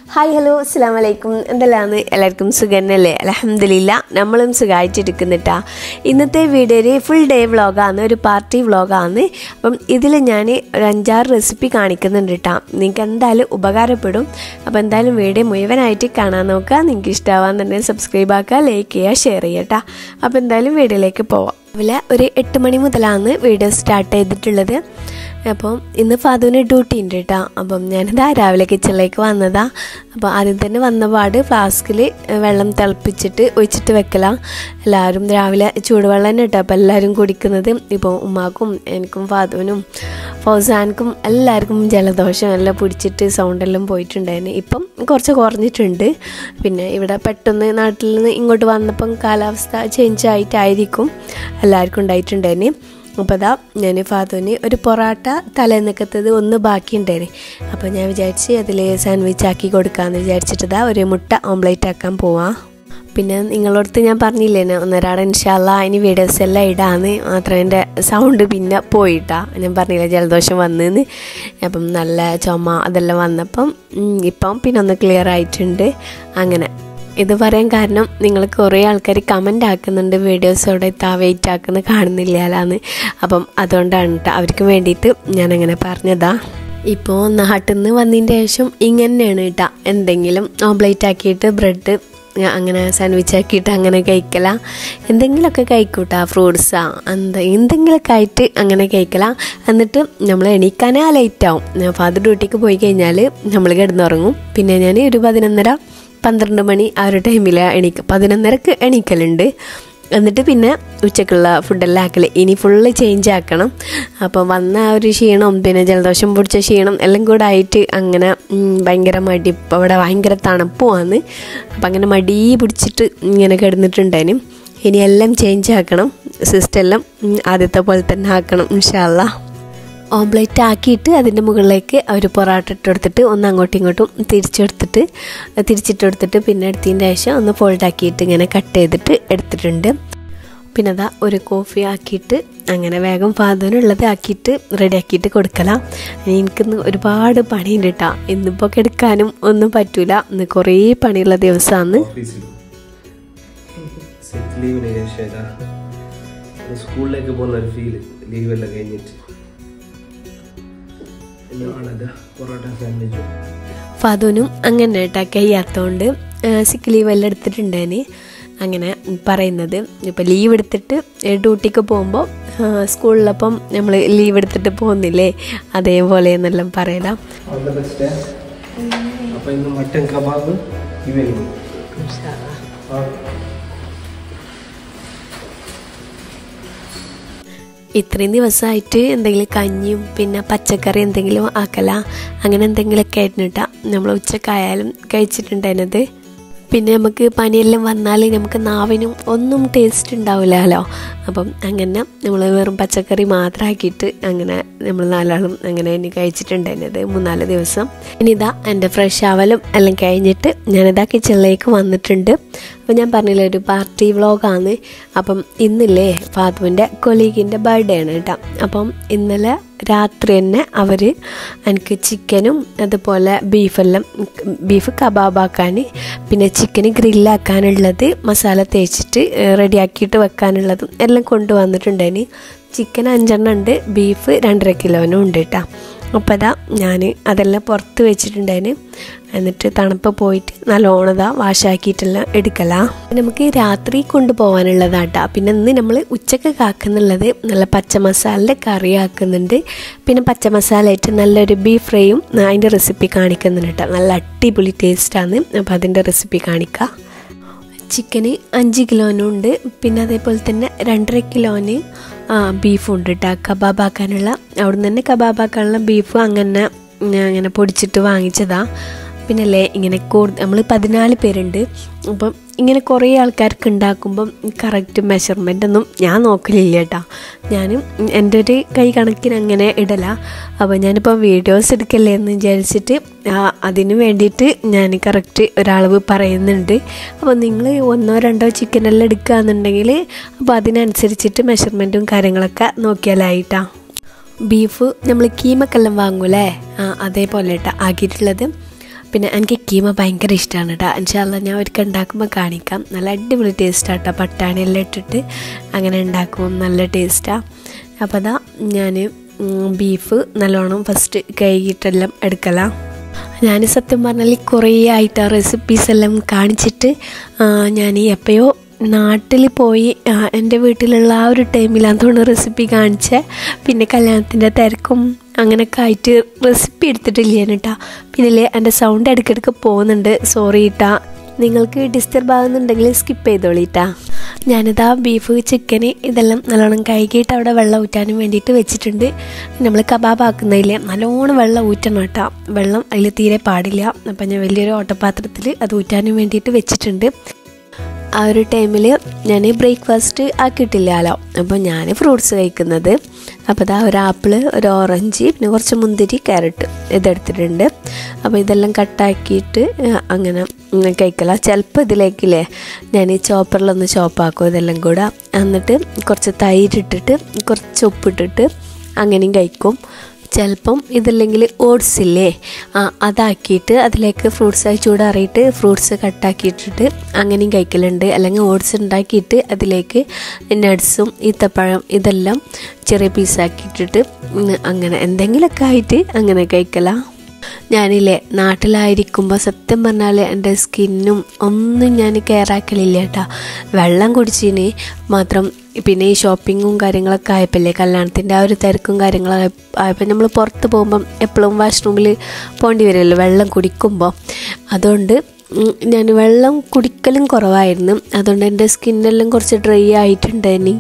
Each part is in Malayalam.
ഹായ് ഹലോ അസ്സാം വലൈക്കും എന്തെല്ലാന്ന് എല്ലാവർക്കും സുഖന്നല്ലേ അലഹമില്ല നമ്മളും സുഖമായിട്ടിരിക്കുന്നിട്ടാ ഇന്നത്തെ വീഡിയോയിൽ ഫുൾ ഡേ വ്ളോഗാണ് ഒരു പാർട്ടി വ്ളോഗാണ് അപ്പം ഇതിൽ ഞാൻ ഒരു അഞ്ചാറ് റെസിപ്പി കാണിക്കുന്നുണ്ട് കേട്ടോ നിങ്ങൾക്ക് എന്തായാലും ഉപകാരപ്പെടും അപ്പോൾ എന്തായാലും വീഡിയോ മുഴുവനായിട്ട് കാണാൻ നോക്കുക നിങ്ങൾക്ക് ഇഷ്ടമാവാന്നുണ്ടെങ്കിൽ സബ്സ്ക്രൈബ് ആക്കുക ലൈക്ക് ചെയ്യുക ഷെയർ ചെയ്യുക കേട്ടോ അപ്പോൾ എന്തായാലും വീഡിയോയിലേക്ക് പോവാം രാവിലെ ഒരു എട്ട് മണി മുതലാണ് വീഡിയോ സ്റ്റാർട്ട് ചെയ്തിട്ടുള്ളത് അപ്പം ഇന്ന് ഫാദുവിന് ഡ്യൂട്ടി ഉണ്ട് കേട്ടോ അപ്പം ഞാനിതാ രാവിലെ കിച്ചണിലേക്ക് വന്നതാ അപ്പോൾ ആദ്യം തന്നെ വന്ന പാട് ഫ്ലാസ്കിൽ വെള്ളം തിളപ്പിച്ചിട്ട് ഒഴിച്ചിട്ട് വെക്കലാം എല്ലാവരും രാവിലെ ചൂടുവെള്ളം തന്നെ കേട്ടോ അപ്പോൾ എല്ലാവരും കുടിക്കുന്നത് ഇപ്പോൾ ഉമ്മാക്കും എനിക്കും ഫാദുവിനും ഫൗസാൻക്കും എല്ലാവർക്കും ജലദോഷം എല്ലാം പിടിച്ചിട്ട് സൗണ്ടെല്ലാം പോയിട്ടുണ്ടായിരുന്നു ഇപ്പം കുറച്ച് കുറഞ്ഞിട്ടുണ്ട് പിന്നെ ഇവിടെ പെട്ടെന്ന് നാട്ടിൽ നിന്ന് ഇങ്ങോട്ട് വന്നപ്പം കാലാവസ്ഥ ചേഞ്ച് ആയിട്ടായിരിക്കും എല്ലാവർക്കും ഉണ്ടായിട്ടുണ്ടായിരുന്നു അപ്പോൾ അതാ ഞാൻ ഫാദുവിന് ഒരു പൊറാട്ട തലേന്നക്കത്തത് ഒന്ന് ബാക്കിയുണ്ടായിരുന്നു അപ്പോൾ ഞാൻ വിചാരിച്ച് അതിൽ സാൻഡ്വിച്ച് ആക്കി കൊടുക്കാമെന്ന് വിചാരിച്ചിട്ടതാ ഒരു മുട്ട ഓംലേറ്റ് ആക്കാൻ പോവാം പിന്നെ നിങ്ങളോടത്ത് ഞാൻ പറഞ്ഞില്ലേ ഒന്നരാടെ ഇൻഷാല്ല ഇനി വീഡിയോസ് എല്ലാം ഇടാന്ന് മാത്രം എൻ്റെ സൗണ്ട് പിന്നെ പോയിട്ടാ ഞാൻ പറഞ്ഞില്ല ജലദോഷം വന്നെന്ന് അപ്പം നല്ല ചുമ അതെല്ലാം വന്നപ്പം ഇപ്പം പിന്നെ ഒന്ന് ക്ലിയർ ആയിട്ടുണ്ട് അങ്ങനെ ഇത് പറയാൻ കാരണം നിങ്ങൾ കുറേ ആൾക്കാർ കമൻ്റ് ആക്കുന്നുണ്ട് വീഡിയോസോടെ എത്താ വെയിറ്റ് ആക്കുന്ന കാണുന്നില്ലാന്ന് അപ്പം അതുകൊണ്ടാണ് കേട്ടോ അവർക്ക് വേണ്ടിയിട്ട് ഞാനങ്ങനെ പറഞ്ഞതാ ഇപ്പോൾ നാട്ടിൽ നിന്ന് വന്നതിൻ്റെ ശേഷം ഇങ്ങനെയാണ് കേട്ടോ എന്തെങ്കിലും ഓംപ്ലേറ്റ് ആക്കിയിട്ട് ബ്രെഡ് അങ്ങനെ സാൻഡ്വിച്ച് ആക്കിയിട്ട് അങ്ങനെ കഴിക്കല എന്തെങ്കിലുമൊക്കെ കഴിക്കൂട്ടാ ഫ്രൂട്ട്സാ എന്താ എന്തെങ്കിലുമൊക്കെ ആയിട്ട് അങ്ങനെ കഴിക്കല എന്നിട്ട് നമ്മൾ എണീക്കാനേ ആ ലേറ്റ് ആവും ഫാദർ ഡ്യൂട്ടിക്ക് പോയി കഴിഞ്ഞാൽ നമ്മൾ കിടന്നുറങ്ങും പിന്നെ ഞാൻ ഒരു പതിനൊന്നര പന്ത്രണ്ട് മണി ആ ഒരു ടൈമിൽ എണീക്കും പതിനൊന്നരക്ക് എണീക്കലുണ്ട് എന്നിട്ട് പിന്നെ ഉച്ചക്കുള്ള ഫുഡെല്ലാം ആക്കൽ ഇനി ഫുള്ള് ചേഞ്ച് ആക്കണം അപ്പോൾ വന്ന ആ ഒരു ക്ഷീണം പിന്നെ ജലദോഷം പിടിച്ച ക്ഷീണം എല്ലാം കൂടെ ആയിട്ട് അങ്ങനെ ഭയങ്കര മടി ഇപ്പോൾ അവിടെ ഭയങ്കര തണുപ്പുമാണ് അപ്പം അങ്ങനെ മടി പിടിച്ചിട്ട് ഇങ്ങനെ കിടന്നിട്ടുണ്ടേനും ഇനി എല്ലാം ചേഞ്ച് ആക്കണം സിസ്റ്റം എല്ലാം ആദ്യത്തെ പോലെ തന്നെ ആക്കണം ഇൻഷാല്ല ഓംപ്ലേറ്റ് ആക്കിയിട്ട് അതിൻ്റെ മുകളിലേക്ക് ഒരു പൊറാട്ട ഇട്ട് കൊടുത്തിട്ട് ഒന്ന് അങ്ങോട്ടും ഇങ്ങോട്ടും തിരിച്ചെടുത്തിട്ട് തിരിച്ചിട്ട് കൊടുത്തിട്ട് പിന്നെ എടുത്തതിൻ്റെ ശേഷം ഒന്ന് ഫോൾഡ് ആക്കിയിട്ട് ഇങ്ങനെ കട്ട് ചെയ്തിട്ട് എടുത്തിട്ടുണ്ട് പിന്നെ അതാ ഒരു കോഫി ആക്കിയിട്ട് അങ്ങനെ വേഗം ഫാദറിനുള്ളത് ആക്കിയിട്ട് റെഡി ആക്കിയിട്ട് കൊടുക്കലാം എനിക്കിന്ന് ഒരുപാട് പണിയുണ്ട് കേട്ടോ ഇന്നിപ്പോൾ കിടക്കാനും ഒന്നും പറ്റൂല ഇന്ന് കുറേ പണിയുള്ള ദിവസമാണ് ലീവിന് ശേഷം സ്കൂളിലേക്ക് പോകുന്ന ഒരു ഫീല് ലീവെല്ലാം കഴിഞ്ഞിട്ട് പൊറോട്ട സാൻഡ്വിച്ചും ഫാദുനും അങ്ങനെ കേട്ടാ കഴിയാത്തതുകൊണ്ട് സിക്ക് ലീവ് എല്ലാം എടുത്തിട്ടുണ്ടേന് അങ്ങനെ പറയുന്നത് ഇപ്പം ലീവ് എടുത്തിട്ട് ഡ്യൂട്ടിക്ക് പോകുമ്പോൾ സ്കൂളിലപ്പം നമ്മൾ ലീവ് എടുത്തിട്ട് പോകുന്നില്ലേ അതേപോലെ എന്നെല്ലാം പറയലാം ഓൾ ദ ബെസ്റ്റ് അപ്പോൾ ഇന്ന് മട്ടൻ കബാബ് ഇവനും ഇത്രയും ദിവസമായിട്ട് എന്തെങ്കിലും കഞ്ഞിയും പിന്നെ പച്ചക്കറി എന്തെങ്കിലും ആക്കല അങ്ങനെ എന്തെങ്കിലുമൊക്കെ ആയിരുന്നു കേട്ടോ നമ്മൾ ഉച്ചക്കായാലും കഴിച്ചിട്ടുണ്ടായിരുന്നത് പിന്നെ നമുക്ക് പനിയെല്ലാം വന്നാൽ നമുക്ക് നാവിനും ഒന്നും ടേസ്റ്റ് ഉണ്ടാവില്ലല്ലോ അപ്പം അങ്ങനെ നമ്മൾ വെറും പച്ചക്കറി മാത്രമാക്കിയിട്ട് അങ്ങനെ നമ്മൾ നാലാളും അങ്ങനെ ഇനി കഴിച്ചിട്ടുണ്ടായിരുന്നത് മൂന്നാല് ദിവസം ഇനി ഇതാ എൻ്റെ ഫ്രഷ് ആവലും എല്ലാം കഴിഞ്ഞിട്ട് ഞാനിതാ കിച്ചണിലേക്ക് വന്നിട്ടുണ്ട് അപ്പോൾ ഞാൻ പറഞ്ഞില്ലേ ഒരു പാർട്ടി വ്ളോഗാണ് അപ്പം ഇന്നില്ലേ ഫാത്തുവിൻ്റെ കൊലീഗിൻ്റെ ബർത്ത്ഡേ ആണ് കേട്ടോ അപ്പം ഇന്നലെ രാത്രി തന്നെ അവർ എനിക്ക് ചിക്കനും അതുപോലെ ബീഫെല്ലാം ബീഫ് കബാബാക്കാൻ പിന്നെ ചിക്കന് ഗ്രില്ലാക്കാനുള്ളത് മസാല തേച്ചിട്ട് റെഡിയാക്കിയിട്ട് വെക്കാനുള്ളതും എല്ലാം കൊണ്ടുവന്നിട്ടുണ്ടായിന് ചിക്കൻ അഞ്ചെണ്ണം ഉണ്ട് ബീഫ് രണ്ടര കിലോനും ഉണ്ട് കേട്ടോ അപ്പോൾ അതാ ഞാൻ അതെല്ലാം പുറത്ത് വെച്ചിട്ടുണ്ടായിന് എന്നിട്ട് തണുപ്പ് പോയിട്ട് നല്ലോണതാ വാഷാക്കിയിട്ടെല്ലാം എടുക്കലാ നമുക്ക് രാത്രി കൊണ്ടുപോകാനുള്ളതാട്ടാ പിന്നെ ഇന്ന് നമ്മൾ ഉച്ചക്ക് കാക്കുന്നുള്ളത് നല്ല പച്ച മസാലയുടെ കറി ആക്കുന്നുണ്ട് പിന്നെ പച്ച മസാലയായിട്ട് നല്ലൊരു ബീഫ് ഫ്രൈയും അതിൻ്റെ റെസിപ്പി കാണിക്കുന്നുണ്ട് കേട്ടോ നല്ല അടിപൊളി ടേസ്റ്റാണ് അപ്പോൾ അതിൻ്റെ റെസിപ്പി കാണിക്കാം ചിക്കന് അഞ്ച് കിലോനും ഉണ്ട് പിന്നെ അതേപോലെ തന്നെ രണ്ടര കിലോന് ബീഫും ഉണ്ട് കേട്ടോ കബാബാക്കാനുള്ള അവിടെ നിന്ന് തന്നെ കബാബാക്കാനുള്ള ബീഫ് അങ്ങനെ അങ്ങനെ പൊടിച്ചിട്ട് വാങ്ങിച്ചതാ പിന്നെ അല്ലേ ഇങ്ങനെ കൂടുതൽ നമ്മൾ പതിനാല് പേരുണ്ട് അപ്പം ഇങ്ങനെ കുറേ ആൾക്കാർക്ക് ഉണ്ടാക്കുമ്പം കറക്റ്റ് മെഷർമെൻ്റ് ഒന്നും ഞാൻ നോക്കലില്ല കേട്ടോ ഞാനും എൻ്റെ ഒരു കൈ കണക്കിന് അങ്ങനെ ഇടല അപ്പോൾ ഞാനിപ്പോൾ വീഡിയോസ് എടുക്കല്ലേ എന്ന് വിചാരിച്ചിട്ട് അതിന് വേണ്ടിയിട്ട് ഞാൻ കറക്റ്റ് ഒരളവ് പറയുന്നുണ്ട് അപ്പോൾ നിങ്ങൾ ഒന്നോ രണ്ടോ ചിക്കനെല്ലാം എടുക്കുകയെന്നുണ്ടെങ്കിൽ അപ്പോൾ അതിനനുസരിച്ചിട്ട് മെഷർമെൻറ്റും കാര്യങ്ങളൊക്കെ നോക്കിയാലായിട്ടാ ബീഫ് നമ്മൾ കീമക്കെല്ലാം വാങ്ങൂലേ ആ അതേപോലെ കേട്ടോ ആക്കിയിട്ടുള്ളത് പിന്നെ എനിക്ക് കീമ ഭയങ്കര ഇഷ്ടമാണ് കേട്ടോ ഇൻഷാല്ല ഞാൻ ഒരിക്കൽ ഉണ്ടാക്കുമ്പോൾ കാണിക്കാം നല്ല അടിപൊളി ടേസ്റ്റാണ് കേട്ടോ പട്ടാണി എല്ലാം ഇട്ടിട്ട് അങ്ങനെ ഉണ്ടാക്കുമ്പോൾ നല്ല ടേസ്റ്റാണ് അപ്പോൾ അതാ ഞാൻ ബീഫ് നല്ലോണം ഫസ്റ്റ് കഴുകിയിട്ടെല്ലാം എടുക്കലാം ഞാൻ സത്യം പറഞ്ഞാൽ കുറേ ആയിട്ട് ആ റെസിപ്പീസ് എല്ലാം കാണിച്ചിട്ട് ഞാൻ എപ്പോഴോ നാട്ടിൽ പോയി ആ, എൻ്റെ വീട്ടിലുള്ള ആ ഒരു ടൈമിലാണ് തോന്നുന്നു റെസിപ്പി കാണിച്ചേ പിന്നെ കല്യാണത്തിൻ്റെ തിരക്കും അങ്ങനെയൊക്കെ ആയിട്ട് റെസിപ്പി എടുത്തിട്ടില്ല ഞാൻ കേട്ടാ പിന്നെ എൻ്റെ സൗണ്ട് ഇടയ്ക്കിടയ്ക്ക് പോകുന്നുണ്ട് സോറി ഇട്ടാ നിങ്ങൾക്ക് ഡിസ്റ്റർബ് ആകുന്നുണ്ടെങ്കിൽ സ്കിപ്പ് ചെയ്തോളിട്ടാ ഞാനിതാ ബീഫ് ചിക്കന് ഇതെല്ലാം നല്ലോണം കഴുകിയിട്ട് അവിടെ വെള്ളം ഊറ്റാനും വേണ്ടിയിട്ട് വെച്ചിട്ടുണ്ട് നമ്മൾ കബാബ് ആക്കുന്നതിൽ നല്ലോണം വെള്ളം ഊറ്റണം കേട്ടോ വെള്ളം അതിൽ തീരെ പാടില്ല അപ്പം ഞാൻ വലിയൊരു ഓട്ടപാത്രത്തിൽ അത് ഊറ്റാനും വേണ്ടിയിട്ട് വെച്ചിട്ടുണ്ട് ആ ഒരു ടൈമിൽ ഞാൻ ബ്രേക്ക്ഫാസ്റ്റ് ആക്കിയിട്ടില്ലല്ലോ അപ്പോൾ ഞാൻ ഫ്രൂട്ട്സ് കഴിക്കുന്നത് അപ്പോൾ ഇതാ ഒരു ആപ്പിൾ ഒരു ഓറഞ്ച് പിന്നെ കുറച്ച് മുന്തിരി ക്യാരറ്റ് ഇതെടുത്തിട്ടുണ്ട് അപ്പോൾ ഇതെല്ലാം കട്ടാക്കിയിട്ട് ആ, അങ്ങനെ ഉം, കഴിക്കല ചിലപ്പോൾ ഇതിലേക്കില്ലേ ഞാൻ ഈ ചോപ്പറിലൊന്ന് ചോപ്പാക്കും ഇതെല്ലാം കൂടെ എന്നിട്ട് കുറച്ച് തൈര് ഇട്ടിട്ട് കുറച്ച് ഉപ്പിട്ടിട്ട് അങ്ങനെയും കഴിക്കും ചിലപ്പം ഇതല്ലെങ്കിൽ ഓട്സ് ഇല്ലേ ആ അതാക്കിയിട്ട് അതിലേക്ക് ഫ്രൂട്ട്സ് ചൂടാറിയിട്ട് ഫ്രൂട്ട്സ് കട്ടാക്കിയിട്ടിട്ട് അങ്ങനെയും കഴിക്കലുണ്ട് അല്ലെങ്കിൽ ഓട്സ് ഉണ്ടാക്കിയിട്ട് അതിലേക്ക് നട്ട്സും ഈത്തപ്പഴം ഇതെല്ലാം ചെറിയ പീസാക്കിയിട്ടിട്ട് ഉം, അങ്ങനെ എന്തെങ്കിലുമൊക്കെ ആയിട്ട് അങ്ങനെ കഴിക്കലാണ് ഞാനില്ലേ നാട്ടിലായിരിക്കുമ്പോൾ സത്യം പറഞ്ഞാൽ എൻ്റെ സ്കിന്നും ഒന്നും ഞാൻ കെയർ ആക്കലില്ല കേട്ടോ വെള്ളം കുടിച്ചതിന് മാത്രം പിന്നെ ഈ ഷോപ്പിങ്ങും കാര്യങ്ങളൊക്കെ ആയപ്പോഴല്ലേ കല്യാണത്തിൻ്റെ ആ ഒരു തിരക്കും കാര്യങ്ങളൊക്കെ ആയപ്പോൾ നമ്മൾ പുറത്ത് പോകുമ്പം എപ്പോഴും വാഷ്റൂമിൽ പോകേണ്ടി വരുമല്ലോ വെള്ളം കുടിക്കുമ്പോൾ അതുകൊണ്ട് ഉം, ഞാൻ വെള്ളം കുടിക്കലും കുറവായിരുന്നു അതുകൊണ്ട് എൻ്റെ സ്കിന്നെല്ലാം കുറച്ച് ഡ്രൈ ആയിട്ടുണ്ടായിനി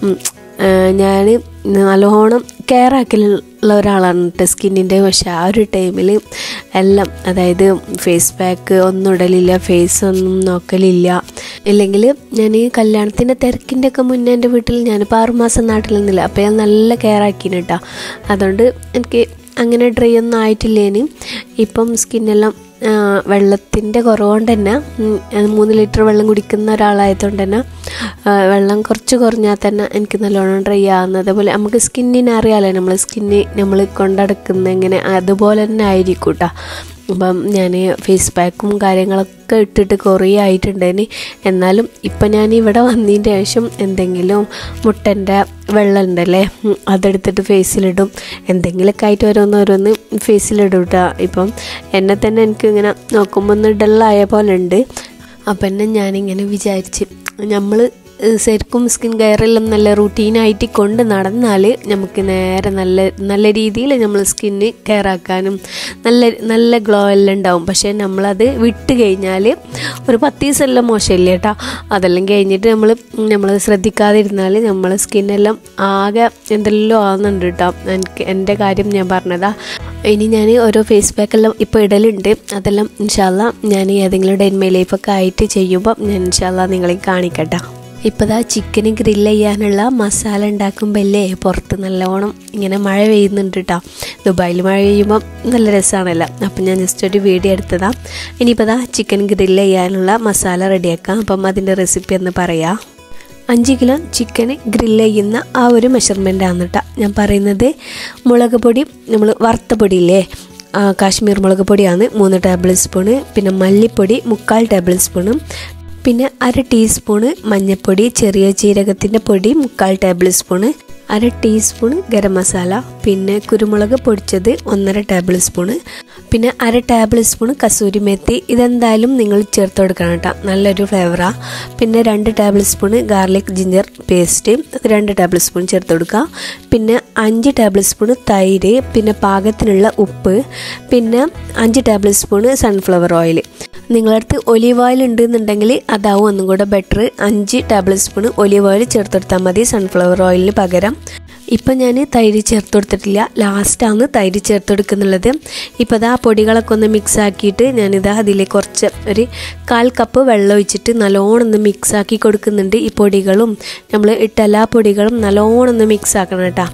ഞാൻ നല്ലോണം കെയർ ആക്കലുള്ള ഒരാളാണ് കേട്ടോ സ്കിന്നിൻ്റെ പക്ഷേ ആ ഒരു ടൈമിൽ എല്ലാം അതായത് ഫേസ് പാക്ക് ഒന്നും ഇടലില്ല ഫേസ് ഒന്നും നോക്കലില്ല ഇല്ലെങ്കിൽ ഞാൻ ഈ കല്യാണത്തിൻ്റെ തിരക്കിൻ്റെ ഒക്കെ മുന്നേ എൻ്റെ വീട്ടിൽ ഞാനിപ്പോൾ ആറുമാസം നാട്ടിൽ നിന്നില്ല അപ്പോൾ ഞാൻ നല്ല കെയർ ആക്കിന് കേട്ടോ അതുകൊണ്ട് എനിക്ക് അങ്ങനെ ഡ്രൈ ഒന്നും ആയിട്ടില്ലേന് ഇപ്പം സ്കിന്നെല്ലാം വെള്ളത്തിൻ്റെ കുറവുകൊണ്ട് തന്നെ ഉം, ഞാൻ മൂന്ന് ലിറ്റർ വെള്ളം കുടിക്കുന്ന ഒരാളായതുകൊണ്ട് തന്നെ ആ, വെള്ളം കുറച്ച് കുറഞ്ഞാൽ തന്നെ എനിക്ക് നല്ലോണം ഡ്രൈ ആകുന്നത് അതേപോലെ നമുക്ക് സ്കിന്നിന് അറിയാമല്ലോ നമ്മൾ സ്കിന്ന് നമ്മൾ കൊണ്ടടക്കുന്ന എങ്ങനെ അതുപോലെ തന്നെ ആയിരിക്കും കേട്ടോ അപ്പം ഞാൻ ഫേസ് പാക്കും കാര്യങ്ങളൊക്കെ ഇട്ടിട്ട് കുറേ ആയിട്ടുണ്ടേന് എന്നാലും ഇപ്പം ഞാൻ ഇവിടെ വന്നതിൻ്റെ ശേഷം എന്തെങ്കിലും മുട്ടൻ്റെ വെള്ളം ഉണ്ടല്ലേ ഉം, അതെടുത്തിട്ട് ഫേസിലിടും എന്തെങ്കിലുമൊക്കെ ആയിട്ട് ഓരോന്ന് ഓരോന്ന് ഫേസിലിടും കേട്ടോ ഇപ്പം എന്നെ തന്നെ എനിക്ക് ഇങ്ങനെ നോക്കുമ്പോൾ ഒന്ന് ഡള്ളായ പോലെ ഉണ്ട് അപ്പം എന്നെ ഞാനിങ്ങനെ വിചാരിച്ച് നമ്മൾ ശരിക്കും സ്കിൻ കെയറെല്ലാം നല്ല റൂട്ടീനായിട്ട് കൊണ്ട് നടന്നാൽ നമുക്ക് നേരെ നല്ല നല്ല രീതിയിൽ നമ്മൾ സ്കിന്ന് കെയർ ആക്കാനും നല്ല നല്ല ഗ്ലോ എല്ലാം ഉണ്ടാവും പക്ഷേ നമ്മളത് വിട്ട് കഴിഞ്ഞാൽ ഒരു പത്ത് ദിവസമെല്ലാം മോശമില്ല കേട്ടോ അതെല്ലാം കഴിഞ്ഞിട്ട് നമ്മൾ നമ്മൾ ശ്രദ്ധിക്കാതിരുന്നാൽ നമ്മളെ സ്കിന്നെല്ലാം ആകെ എന്തെല്ലാം ആകുന്നുണ്ട് കേട്ടോ എനിക്ക് എൻ്റെ കാര്യം ഞാൻ പറഞ്ഞതാ ഇനി ഞാൻ ഓരോ ഫേസ് പാക്കെല്ലാം ഇപ്പോൾ ഇടലുണ്ട് അതെല്ലാം ഇൻഷാല്ല ഞാൻ ഏതെങ്കിലും ഡെൻമൈ ലൈഫൊക്കെ ആയിട്ട് ചെയ്യുമ്പോൾ ഞാൻ ഇൻഷാല്ല നിങ്ങളെ കാണിക്കട്ടെ ഇപ്പോൾ ദാ ചിക്കന് ഗ്രില്ല് ചെയ്യാനുള്ള മസാല ഉണ്ടാക്കുമ്പോൾ അല്ലേ പുറത്ത് നല്ലോണം ഇങ്ങനെ മഴ പെയ്യുന്നുണ്ട് കേട്ടോ ദുബായിൽ മഴ പെയ്യുമ്പോൾ നല്ല രസമാണല്ലോ അപ്പം ഞാൻ ജസ്റ്റ് ഒരു വീഡിയോ എടുത്തതാണ് ഇനിയിപ്പോൾ ദാ ചിക്കൻ ഗ്രില്ല് ചെയ്യാനുള്ള മസാല റെഡിയാക്കാം അപ്പം അതിൻ്റെ റെസിപ്പി എന്ന് പറയാം അഞ്ച് കിലോ ചിക്കന് ഗ്രില്ല് ചെയ്യുന്ന ആ ഒരു മെഷർമെൻ്റ് ആണ് കേട്ടോ ഞാൻ പറയുന്നത് മുളക് പൊടി നമ്മൾ വറുത്ത പൊടിയില്ലേ ആ, കാശ്മീർ മുളക് പൊടിയാണ് മൂന്ന് ടേബിൾ സ്പൂണ് പിന്നെ മല്ലിപ്പൊടി മുക്കാൽ ടേബിൾ സ്പൂണ് പിന്നെ അര ടീസ്പൂണ് മഞ്ഞൾപ്പൊടി ചെറിയ ജീരകത്തിൻ്റെ പൊടി മുക്കാൽ ടേബിൾ സ്പൂണ് അര ടീസ്പൂൺ ഗരം മസാല പിന്നെ കുരുമുളക് പൊടിച്ചത് ഒന്നര ടേബിൾ സ്പൂണ് പിന്നെ അര ടേബിൾ സ്പൂൺ കസൂരി മെത്തി ഇതെന്തായാലും നിങ്ങൾ ചേർത്ത് കൊടുക്കണം കേട്ടോ നല്ലൊരു ഫ്ലേവറാണ് പിന്നെ രണ്ട് tablespoon garlic ginger paste രണ്ട് ടേബിൾ സ്പൂൺ ചേർത്ത് കൊടുക്കുക പിന്നെ അഞ്ച് ടേബിൾ സ്പൂൺ തൈര് പിന്നെ പാകത്തിനുള്ള ഉപ്പ് പിന്നെ അഞ്ച് ടേബിൾ സ്പൂണ് സൺഫ്ലവർ ഓയിൽ നിങ്ങളടുത്ത് ഒലീവ് ഓയിൽ ഉണ്ടെന്നുണ്ടെങ്കിൽ അതാവും ഒന്നും കൂടെ ബെറ്റർ അഞ്ച് ടേബിൾ സ്പൂൺ ഒലീവ് ഓയിൽ ചേർത്തെടുത്താൽ മതി സൺഫ്ലവർ ഓയിലിന് പകരം ഇപ്പം ഞാൻ തൈര് ചേർത്ത് കൊടുത്തിട്ടില്ല ലാസ്റ്റാണ് തൈര് ചേർത്ത് കൊടുക്കുന്നുള്ളത് ഇപ്പോൾ ഇതാ പൊടികളൊക്കെ ഒന്ന് മിക്സ് ആക്കിയിട്ട് ഞാനിതാ അതിൽ കുറച്ച് ഒരു കാൽ കപ്പ് വെള്ളം ഒഴിച്ചിട്ട് നല്ലോണം ഒന്ന് മിക്സ് ആക്കി കൊടുക്കുന്നുണ്ട് ഈ പൊടികളും നമ്മൾ ഇട്ട എല്ലാ പൊടികളും നല്ലോണം ഒന്ന് മിക്സ് ആക്കണം കേട്ടോ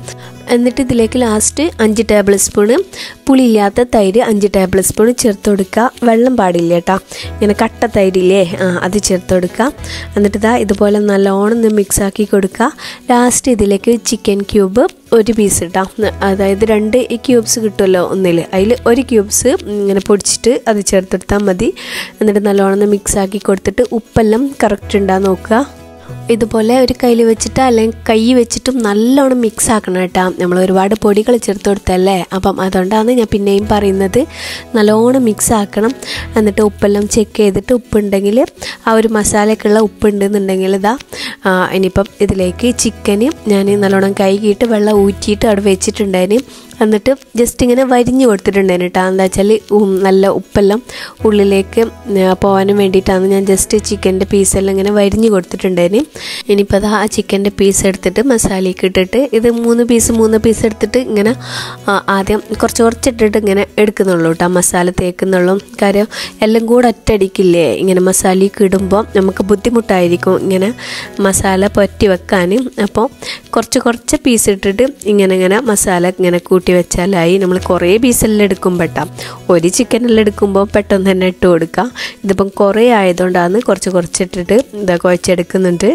എന്നിട്ട് ഇതിലേക്ക് ലാസ്റ്റ് അഞ്ച് ടേബിൾ സ്പൂണ് പുളിയില്ലാത്ത തൈര് അഞ്ച് ടേബിൾ സ്പൂൺ ചേർത്ത് കൊടുക്കുക വെള്ളം പാടില്ല കേട്ടോ ഇങ്ങനെ കട്ട തൈരില്ലേ ആ അത് ചേർത്ത് കൊടുക്കുക എന്നിട്ട് ഇതാ ഇതുപോലെ നല്ലോണം ഒന്ന് മിക്സ് ആക്കി കൊടുക്കുക ലാസ്റ്റ് ഇതിലേക്ക് ചിക്കൻ ക്യൂബ് ഒരു പീസ് ഇട്ടാം അതായത് രണ്ട് ഈ ക്യൂബ്സ് കിട്ടുമല്ലോ ഒന്നിൽ അതിൽ ഒരു ക്യൂബ്സ് ഇങ്ങനെ പൊടിച്ചിട്ട് അത് ചേർത്തെടുത്താൽ മതി എന്നിട്ട് നല്ലോണം ഒന്ന് മിക്സ് ആക്കി കൊടുത്തിട്ട് ഉപ്പെല്ലാം കറക്റ്റ് ഉണ്ടാ നോക്കുക ഇതുപോലെ ഒരു കയ്യിൽ വെച്ചിട്ട് അല്ലെങ്കിൽ കൈ വെച്ചിട്ടും നല്ലോണം മിക്സ് ആക്കണം കേട്ടോ നമ്മൾ ഒരുപാട് പൊടികൾ ചേർത്ത് കൊടുത്തല്ലേ അപ്പം അതുകൊണ്ടാണ് ഞാൻ പിന്നെയും പറയുന്നത് നല്ലോണം മിക്സ് ആക്കണം എന്നിട്ട് ഉപ്പെല്ലാം ചെക്ക് ചെയ്തിട്ട് ഉപ്പുണ്ടെങ്കിൽ ആ ഒരു മസാലയ്ക്കുള്ള ഉപ്പുണ്ടെന്നുണ്ടെങ്കിൽ ഇതാ ആ, ഇനിയിപ്പം ഇതിലേക്ക് ചിക്കന് ഞാൻ നല്ലോണം കൈകിയിട്ട് വെള്ളം ഊറ്റിയിട്ട് അവിടെ വെച്ചിട്ടുണ്ടായിന് എന്നിട്ട് ജസ്റ്റ് ഇങ്ങനെ വരിഞ്ഞു കൊടുത്തിട്ടുണ്ടായിരുന്നു കേട്ടോ എന്താ വെച്ചാൽ നല്ല ഉപ്പെല്ലാം ഉള്ളിലേക്ക് ആ, പോകാനും വേണ്ടിയിട്ടാണ് ഞാൻ ജസ്റ്റ് ചിക്കൻ്റെ പീസെല്ലാം ഇങ്ങനെ വരിഞ്ഞു കൊടുത്തിട്ടുണ്ടായിരുന്നു ഇനിയിപ്പോൾ അത് ആ ചിക്കൻ്റെ പീസ് എടുത്തിട്ട് മസാലയ്ക്ക് ഇട്ടിട്ട് ഇത് മൂന്ന് പീസ് മൂന്ന് പീസ് എടുത്തിട്ട് ഇങ്ങനെ ആ, ആദ്യം കുറച്ച് കുറച്ചിട്ടിട്ട് ഇങ്ങനെ എടുക്കുന്നുള്ളൂ കേട്ടോ മസാല തേക്കുന്നുള്ളൂ കാര്യം എല്ലാം കൂടെ ഒറ്റയടിക്കില്ലേ ഇങ്ങനെ മസാലയ്ക്ക് ഇടുമ്പോൾ നമുക്ക് ബുദ്ധിമുട്ടായിരിക്കും ഇങ്ങനെ മസാല പൊറ്റി വെക്കാൻ അപ്പോൾ കുറച്ച് കുറച്ച് പീസ് ഇട്ടിട്ട് ഇങ്ങനെ ഇങ്ങനെ മസാല ഇങ്ങനെ കൂട്ടി വെച്ചാലായി നമ്മൾ കുറേ പീസെല്ലാം എടുക്കുമ്പോട്ടാ ഒരു ചിക്കനെല്ലാം എടുക്കുമ്പോൾ പെട്ടെന്ന് തന്നെ ഇട്ട് കൊടുക്കുക ഇതിപ്പം കുറേ ആയതുകൊണ്ടാണ് കുറച്ച് കുറച്ചിട്ടിട്ട് ഇതാ കുഴച്ചെടുക്കുന്നുണ്ട്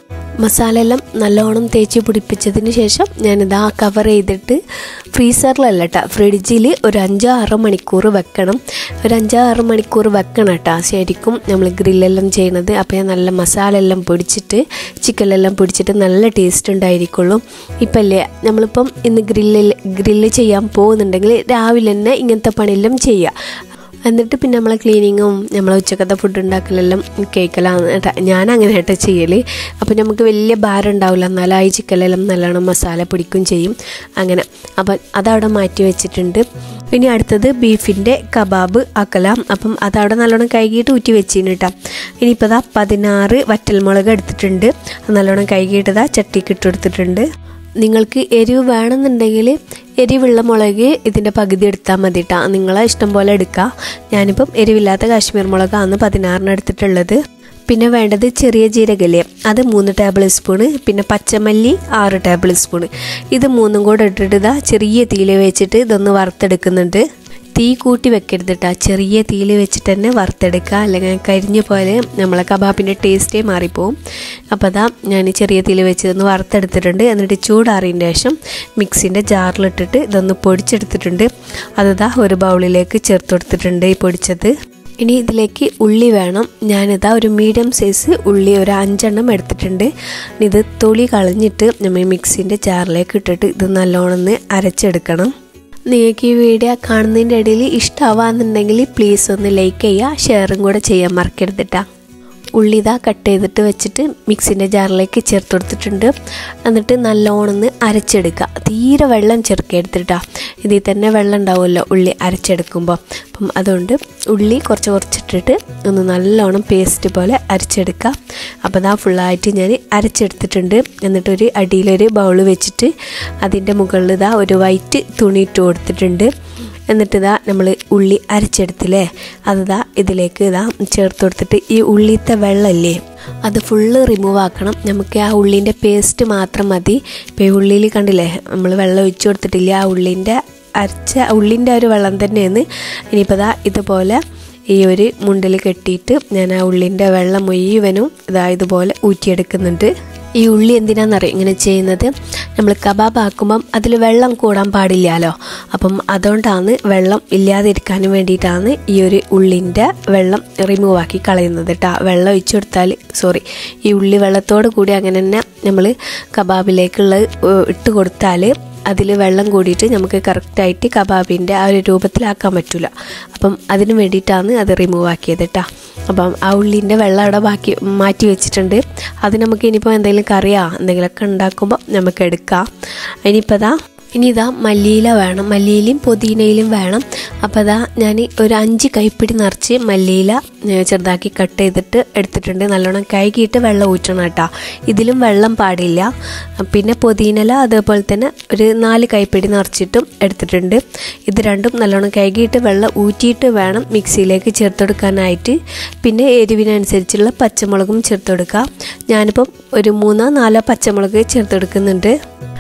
മസാല എല്ലാം നല്ലോണം തേച്ച് പിടിപ്പിച്ചതിന് ശേഷം ഞാനിതാ കവർ ചെയ്തിട്ട് ഫ്രീസറിലല്ല കേട്ടോ ഫ്രിഡ്ജിൽ ഒരു അഞ്ചോ ആറോ മണിക്കൂർ വെക്കണം ഒരു അഞ്ചോ ആറ് മണിക്കൂർ വെക്കണം കേട്ടോ ശരിക്കും നമ്മൾ ഗ്രില്ലെല്ലാം ചെയ്യണത് അപ്പോൾ ഞാൻ നല്ല മസാല എല്ലാം പൊടിച്ചിട്ട് ചിക്കനെല്ലാം പൊടിച്ചിട്ട് നല്ല ടേസ്റ്റ് ഉണ്ടായിരിക്കുള്ളൂ ഇപ്പം അല്ലേ നമ്മളിപ്പം ഇന്ന് ഗ്രില്ലിൽ ഗ്രില്ല് ചെയ്യാൻ പോകുന്നുണ്ടെങ്കിൽ രാവിലെ തന്നെ ഇങ്ങനത്തെ പണിയെല്ലാം ചെയ്യുക എന്നിട്ട് പിന്നെ നമ്മളെ ക്ലീനിങ്ങും നമ്മളെ ഉച്ചക്കത്തെ ഫുഡ് ഉണ്ടാക്കലെല്ലാം കേൾക്കലാണ് കേട്ടോ ഞാൻ അങ്ങനെ കേട്ടോ ചെയ്യൽ അപ്പോൾ നമുക്ക് വലിയ ഭാരം ഉണ്ടാവില്ല എന്നാലും ആ ഈ ചിക്കനെല്ലാം നല്ലോണം മസാല പിടിക്കും ചെയ്യും അങ്ങനെ അപ്പം അതവിടെ മാറ്റി വെച്ചിട്ടുണ്ട് ഇനി അടുത്തത് ബീഫിൻ്റെ കബാബ് ആക്കലാം അപ്പം അതവിടെ നല്ലോണം കഴുകിയിട്ട് ഊറ്റി വെച്ചിന് കേട്ടോ ഇനിയിപ്പോൾ ഇതാ പതിനാറ് വറ്റൽമുളക് എടുത്തിട്ടുണ്ട് അത് നല്ലോണം കഴുകിയിട്ടതാ ചട്ടിക്ക് ഇട്ട് കൊടുത്തിട്ടുണ്ട് നിങ്ങൾക്ക് എരിവ് വേണമെന്നുണ്ടെങ്കിൽ എരിവുള്ള മുളക് ഇതിൻ്റെ പകുതി എടുത്താൽ മതി കേട്ടോ നിങ്ങളെ ഇഷ്ടം പോലെ എടുക്കുക ഞാനിപ്പം എരിവില്ലാത്ത കാശ്മീർ മുളകാണ് പതിനാറിന് എടുത്തിട്ടുള്ളത് പിന്നെ വേണ്ടത് ചെറിയ ജീരകല്ലേ അത് മൂന്ന് ടേബിൾ സ്പൂണ് പിന്നെ പച്ചമല്ലി ആറ് ടേബിൾ സ്പൂണ് ഇത് മൂന്നും കൂടെ ഇട്ടിട്ട് ഇതാ ചെറിയ തീയിൽ വെച്ചിട്ട് ഇതൊന്ന് വറുത്തെടുക്കുന്നുണ്ട് തീ കൂട്ടി വെക്കരുത് കേട്ടോ ചെറിയ തീയിൽ വെച്ചിട്ട് തന്നെ വറുത്തെടുക്കുക അല്ലെങ്കിൽ കരിഞ്ഞ പോലെ നമ്മളെ കബാബിൻ്റെ ടേസ്റ്റേ മാറിപ്പോവും അപ്പോൾ അതാ ഞാൻ ചെറിയ തീയിൽ വെച്ച് ഇതൊന്ന് വറുത്തെടുത്തിട്ടുണ്ട് എന്നിട്ട് ചൂടാറിയതിന് ശേഷം മിക്സിൻ്റെ ജാറിലിട്ടിട്ട് ഇതൊന്ന് പൊടിച്ചെടുത്തിട്ടുണ്ട് അതതാ ഒരു ബൗളിലേക്ക് ചേർത്ത് കൊടുത്തിട്ടുണ്ട് ഈ പൊടിച്ചത് ഇനി ഇതിലേക്ക് ഉള്ളി വേണം ഞാനിതാ ഒരു മീഡിയം സൈസ് ഉള്ളി ഒരു അഞ്ചെണ്ണം എടുത്തിട്ടുണ്ട് ഇനി ഇത് തൊലി കളഞ്ഞിട്ട് നമ്മൾ മിക്സിൻ്റെ ജാറിലേക്ക് ഇട്ടിട്ട് ഇത് നല്ലോണം ഒന്ന് അരച്ചെടുക്കണം നിങ്ങൾക്ക് ഈ വീഡിയോ കാണുന്നതിൻ്റെ ഇടയിൽ ഇഷ്ടമാവാന്നുണ്ടെങ്കിൽ പ്ലീസ് ഒന്ന് ലൈക്ക് ചെയ്യുക ഷെയറും കൂടെ ചെയ്യാൻ മറക്കരുത് കേട്ടോ ഉള്ളി ഇതാ കട്ട് ചെയ്തിട്ട് വെച്ചിട്ട് മിക്സിൻ്റെ ജാറിലേക്ക് ചേർത്ത് കൊടുത്തിട്ടുണ്ട് എന്നിട്ട് നല്ലോണം ഒന്ന് അരച്ചെടുക്കുക തീരെ വെള്ളം ചേർക്കെടുത്തിട്ടാ ഇതിൽ തന്നെ വെള്ളം ഉണ്ടാവുമല്ലോ ഉള്ളി അരച്ചെടുക്കുമ്പോൾ അപ്പം അതുകൊണ്ട് ഉള്ളി കുറച്ച് കുറച്ചിട്ടിട്ട് ഒന്ന് നല്ലോണം പേസ്റ്റ് പോലെ അരച്ചെടുക്കുക അപ്പോൾ അതാ ഫുള്ളായിട്ട് ഞാൻ അരച്ചെടുത്തിട്ടുണ്ട് എന്നിട്ടൊരു അടിയിലൊരു ബൗൾ വെച്ചിട്ട് അതിൻ്റെ മുകളിൽ ഇതാ ഒരു വൈറ്റ് തുണി ഇട്ട് കൊടുത്തിട്ടുണ്ട് എന്നിട്ട് ഇതാ നമ്മൾ ഉള്ളി അരച്ചെടുത്തില്ലേ അതിതാ ഇതിലേക്ക് ഇതാ ചേർത്ത് കൊടുത്തിട്ട് ഈ ഉള്ളിത്തെ വെള്ളമില്ലേ അത് ഫുള്ള് റിമൂവ് ആക്കണം നമുക്ക് ആ ഉള്ളിൻ്റെ പേസ്റ്റ് മാത്രം മതി ഇപ്പോൾ ഈ ഉള്ളിയിൽ കണ്ടില്ലേ നമ്മൾ വെള്ളം ഒഴിച്ചു കൊടുത്തിട്ടില്ല ആ ഉള്ളിൻ്റെ അരച്ച ഉള്ളിൻ്റെ ഒരു വെള്ളം തന്നെയാണ് ഇനിയിപ്പോൾ ഇതാ ഇതുപോലെ ഈ ഒരു മുണ്ടിൽ കെട്ടിയിട്ട് ഞാൻ ആ ഉള്ളിൻ്റെ വെള്ളം മുഴുവനും ഇതാ ഇതുപോലെ ഊറ്റിയെടുക്കുന്നുണ്ട് ഈ ഉള്ളി എന്തിനാണെന്നറിയാം ഇങ്ങനെ ചെയ്യുന്നത് നമ്മൾ കബാബ് ആക്കുമ്പം അതിൽ വെള്ളം കൂടാൻ പാടില്ലല്ലോ അപ്പം അതുകൊണ്ടാണ് വെള്ളം ഇല്ലാതിരിക്കാനും വേണ്ടിയിട്ടാണ് ഈ ഒരു ഉള്ളിൻ്റെ വെള്ളം റിമൂവ് ആക്കി കളയുന്നത് കേട്ടോ വെള്ളം ഒഴിച്ചു കൊടുത്താൽ സോറി ഈ ഉള്ളി വെള്ളത്തോട് കൂടി അങ്ങനെ തന്നെ നമ്മൾ കബാബിലേക്കുള്ള ഇട്ട് കൊടുത്താൽ അതിൽ വെള്ളം കൂടിയിട്ട് നമുക്ക് കറക്റ്റായിട്ട് കബാബിൻ്റെ ആ ഒരു രൂപത്തിലാക്കാൻ പറ്റില്ല അപ്പം അതിന് വേണ്ടിയിട്ടാണ് അത് റിമൂവ് ആക്കിയത് കേട്ടോ അപ്പം ആ ഉള്ളിൻ്റെ വെള്ളം അവിടെ ബാക്കി മാറ്റി വെച്ചിട്ടുണ്ട് അത് നമുക്ക് ഇനിയിപ്പോൾ എന്തെങ്കിലും കറിയാ എന്തെങ്കിലുമൊക്കെ ഉണ്ടാക്കുമ്പോൾ നമുക്ക് എടുക്കാം ഇനിയിപ്പോൾ അതാ ഇനി ഇതാ മല്ലിയില വേണം മല്ലിയിലയും പുതിനയിലും വേണം അപ്പോൾ അതാ ഞാൻ ഒരു അഞ്ച് കൈപ്പിടി നിറച്ച് മല്ലിയില ഏ, ചെറുതാക്കി കട്ട് ചെയ്തിട്ട് എടുത്തിട്ടുണ്ട് നല്ലോണം കഴുകിയിട്ട് വെള്ളം ഊറ്റണം കേട്ടോ ഇതിലും വെള്ളം പാടില്ല പിന്നെ പുതിനയില അതേപോലെ തന്നെ ഒരു നാല് കൈപ്പിടി നിറച്ചിട്ടും എടുത്തിട്ടുണ്ട് ഇത് രണ്ടും നല്ലോണം കഴുകിയിട്ട് വെള്ളം ഊറ്റിയിട്ട് വേണം മിക്സിയിലേക്ക് ചേർത്തെടുക്കാനായിട്ട് പിന്നെ എരിവിനനുസരിച്ചുള്ള പച്ചമുളകും ചേർത്തെടുക്കുക ഞാനിപ്പം ഒരു മൂന്നോ നാലോ പച്ചമുളക് ചേർത്തെടുക്കുന്നുണ്ട്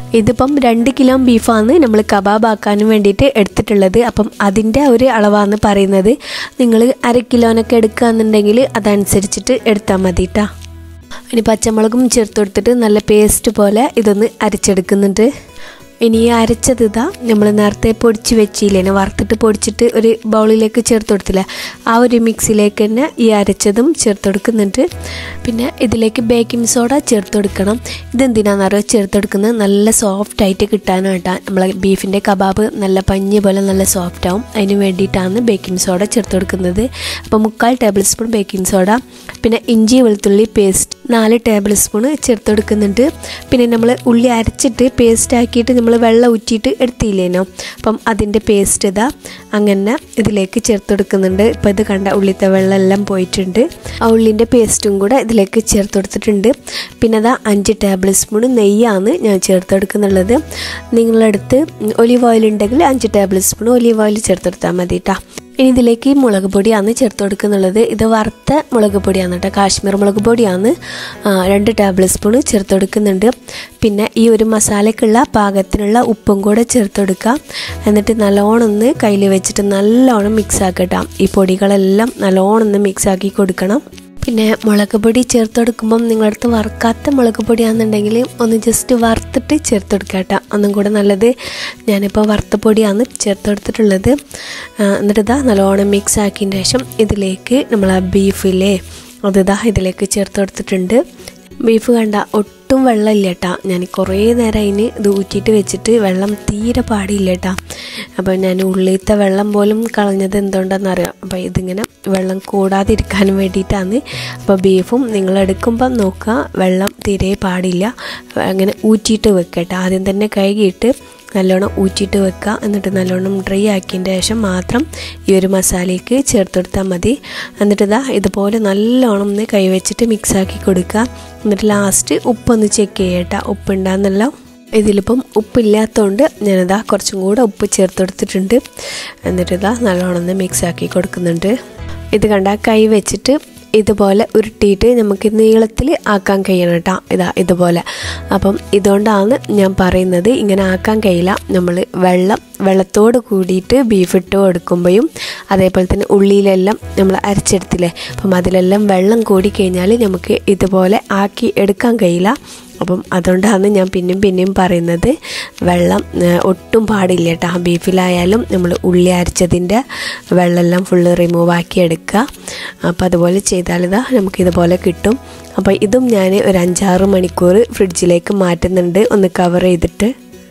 ഇതിപ്പം രണ്ട് കിലോ ബീഫാണ് നമ്മൾ കബാബ് ആക്കാനും വേണ്ടിയിട്ട് എടുത്തിട്ടുള്ളത് അപ്പം അതിൻ്റെ ഒരു അളവാണ് പറയുന്നത് നിങ്ങൾ അര കിലോനൊക്കെ എടുക്കുകയെന്നുണ്ടെങ്കിൽ അതനുസരിച്ചിട്ട് എടുത്താൽ മതി കേട്ടോ ഇനി പച്ചമുളകും ചേർത്ത് കൊടുത്തിട്ട് നല്ല പേസ്റ്റ് പോലെ ഇതൊന്ന് അരച്ചെടുക്കുന്നുണ്ട് ഇനി ഈ അരച്ചത് ഇതാ നമ്മൾ നേരത്തെ പൊടിച്ച് വെച്ചില്ലേ വറുത്തിട്ട് പൊടിച്ചിട്ട് ഒരു ബൗളിലേക്ക് ചേർത്ത് കൊടുത്തില്ല ആ ഒരു മിക്സിലേക്ക് തന്നെ ഈ അരച്ചതും ചേർത്ത് കൊടുക്കുന്നുണ്ട് പിന്നെ ഇതിലേക്ക് ബേക്കിംഗ് സോഡ ചേർത്ത് കൊടുക്കണം ഇതെന്തിനാണെന്നറിയോ ചേർത്ത് കൊടുക്കുന്നത് നല്ല സോഫ്റ്റ് ആയിട്ട് കിട്ടാനായിട്ടാ നമ്മളെ ബീഫിൻ്റെ കബാബ് നല്ല പഞ്ഞി പോലെ നല്ല സോഫ്റ്റ് ആവും അതിന് വേണ്ടിയിട്ടാണ് ബേക്കിംഗ് സോഡ ചേർത്ത് കൊടുക്കുന്നത് അപ്പോൾ മുക്കാൽ ടേബിൾ സ്പൂൺ ബേക്കിംഗ് സോഡ പിന്നെ ഇഞ്ചി വെളുത്തുള്ളി പേസ്റ്റ് നാല് ടേബിൾ സ്പൂൺ ചേർത്ത് കൊടുക്കുന്നുണ്ട് പിന്നെ നമ്മൾ ഉള്ളി അരച്ചിട്ട് പേസ്റ്റ് ആക്കിയിട്ട് നമ്മൾ വെള്ളം ഊറ്റിയിട്ട് എടുത്തില്ലേനോ അപ്പം അതിൻ്റെ പേസ്റ്റ് ഇതാ അങ്ങനെ ഇതിലേക്ക് ചേർത്ത് കൊടുക്കുന്നുണ്ട് ഇപ്പോൾ ഇത് കണ്ട ഉള്ളിത്തെ വെള്ളം എല്ലാം പോയിട്ടുണ്ട് ആ ഉള്ളിൻ്റെ പേസ്റ്റും കൂടെ ഇതിലേക്ക് ചേർത്ത് കൊടുത്തിട്ടുണ്ട് പിന്നെ അതാ അഞ്ച് ടേബിൾ സ്പൂൺ നെയ്യാണ് ഞാൻ ചേർത്ത് കൊടുക്കുന്നുള്ളത് നിങ്ങളുടെ അടുത്ത് ഒലിവ് ഓയിൽ ഉണ്ടെങ്കിൽ അഞ്ച് ടേബിൾ സ്പൂൺ ഒലിവ് ഓയിൽ ചേർത്ത് കൊടുത്താൽ മതി കേട്ടോ ഇനി ഇതിലേക്ക് മുളക് പൊടിയാണ് ചേർത്ത് കൊടുക്കുന്നുള്ളത് ഇത് വറുത്ത മുളക് പൊടിയാണ് കേട്ടോ കാശ്മീർ മുളക് പൊടിയാണ് ആ, രണ്ട് ടേബിൾ സ്പൂൺ ചേർത്ത് കൊടുക്കുന്നുണ്ട് പിന്നെ ഈ ഒരു മസാലയ്ക്കുള്ള പാകത്തിനുള്ള ഉപ്പും കൂടെ ചേർത്ത് കൊടുക്കുക എന്നിട്ട് നല്ലോണം ഒന്ന് കയ്യിൽ വെച്ചിട്ട് നല്ലോണം മിക്സ് ആക്കട്ടോ ഈ പൊടികളെല്ലാം നല്ലോണം ഒന്ന് മിക്സ് ആക്കി കൊടുക്കണം പിന്നെ മുളക് പൊടി ചേർത്ത് കൊടുക്കുമ്പം നിങ്ങളുടെ അടുത്ത് വറുക്കാത്ത മുളക് പൊടിയാണെന്നുണ്ടെങ്കിൽ ഒന്ന് ജസ്റ്റ് വറുത്തിട്ട് ചേർത്ത് കൊടുക്കുക കേട്ടോ ഒന്നും കൂടെ നല്ലത് ഞാനിപ്പോൾ വറുത്ത പൊടിയാണ് ചേർത്ത് കൊടുത്തിട്ടുള്ളത് ആ, എന്നിട്ട് ഇതാ നല്ലോണം മിക്സ് ആക്കിയതിന് ശേഷം ഇതിലേക്ക് നമ്മൾ ആ ബീഫിലെ അത് ഇതാ ഇതിലേക്ക് ചേർത്ത് കൊടുത്തിട്ടുണ്ട് ബീഫ് കണ്ട ഒട്ടും വെള്ളമില്ല കേട്ടാ ഞാൻ കുറേ നേരം അതിന് ഇത് ഊറ്റിയിട്ട് വെച്ചിട്ട് വെള്ളം തീരെ പാടില്ല കേട്ടാ അപ്പോൾ ഞാൻ ഉള്ളിലത്തെ വെള്ളം പോലും കളഞ്ഞത് എന്തുകൊണ്ടെന്നറിയാം അപ്പോൾ ഇതിങ്ങനെ വെള്ളം കൂടാതിരിക്കാൻ വേണ്ടിയിട്ടാണ് അപ്പോൾ ബീഫും നിങ്ങൾ എടുക്കുമ്പം നോക്കുക വെള്ളം തീരെ പാടില്ല അങ്ങനെ ഊറ്റിയിട്ട് വെക്കട്ടെ ആദ്യം തന്നെ കഴുകിയിട്ട് നല്ലോണം ഊറ്റിയിട്ട് വെക്കുക എന്നിട്ട് നല്ലോണം ഡ്രൈ ആക്കിയതിൻ്റെ ശേഷം മാത്രം ഈ ഒരു മസാലയ്ക്ക് ചേർത്ത് കൊടുത്താൽ മതി എന്നിട്ട് ഇതാ ഇതുപോലെ നല്ലോണം ഒന്ന് കൈവച്ചിട്ട് മിക്സാക്കി കൊടുക്കുക എന്നിട്ട് ലാസ്റ്റ് ഉപ്പൊന്ന് ചെക്ക് ചെയ്യട്ടോ ഉപ്പുണ്ടാകുന്നല്ലോ ഇതിലിപ്പം ഉപ്പില്ലാത്തതുകൊണ്ട് ഞാനിതാ കുറച്ചും കൂടെ ഉപ്പ് ചേർത്ത് കൊടുത്തിട്ടുണ്ട് എന്നിട്ട് ഇതാ നല്ലോണം ഒന്ന് മിക്സ് ആക്കി കൊടുക്കുന്നുണ്ട് ഇത് കണ്ട കൈ വെച്ചിട്ട് ഇതുപോലെ ഉരുട്ടിയിട്ട് നമുക്ക് നീളത്തിൽ ആക്കാൻ കഴിയണം കേട്ടോ ഇതാ ഇതുപോലെ അപ്പം ഇതുകൊണ്ടാണ് ഞാൻ പറയുന്നത് ഇങ്ങനെ ആക്കാൻ കഴിയില്ല നമ്മൾ വെള്ളം വെള്ളത്തോട് കൂടിയിട്ട് ബീഫ് ഇട്ട് കൊടുക്കുമ്പോഴും അതേപോലെ തന്നെ ഉള്ളിയിലെല്ലാം നമ്മൾ അരച്ചെടുത്തില്ലേ അപ്പം അതിലെല്ലാം വെള്ളം കൂടി കഴിഞ്ഞാൽ നമുക്ക് ഇതുപോലെ ആക്കി എടുക്കാൻ കഴിയില്ല അപ്പം അതുകൊണ്ടാണ് ഞാൻ പിന്നെയും പിന്നെയും പറയുന്നത് വെള്ളം ഏഹ്, ഒട്ടും പാടില്ല കേട്ടോ ബീഫിലായാലും നമ്മൾ ഉള്ളി അരച്ചതിൻ്റെ വെള്ളമെല്ലാം ഫുള്ള് റിമൂവ് ആക്കി എടുക്കുക അപ്പോൾ അതുപോലെ ചെയ്താലിതാ നമുക്കിതുപോലെ കിട്ടും അപ്പോൾ ഇതും ഞാൻ ഒരു അഞ്ചാറ് മണിക്കൂർ ഫ്രിഡ്ജിലേക്ക് മാറ്റുന്നുണ്ട് ഒന്ന് കവർ ചെയ്തിട്ട്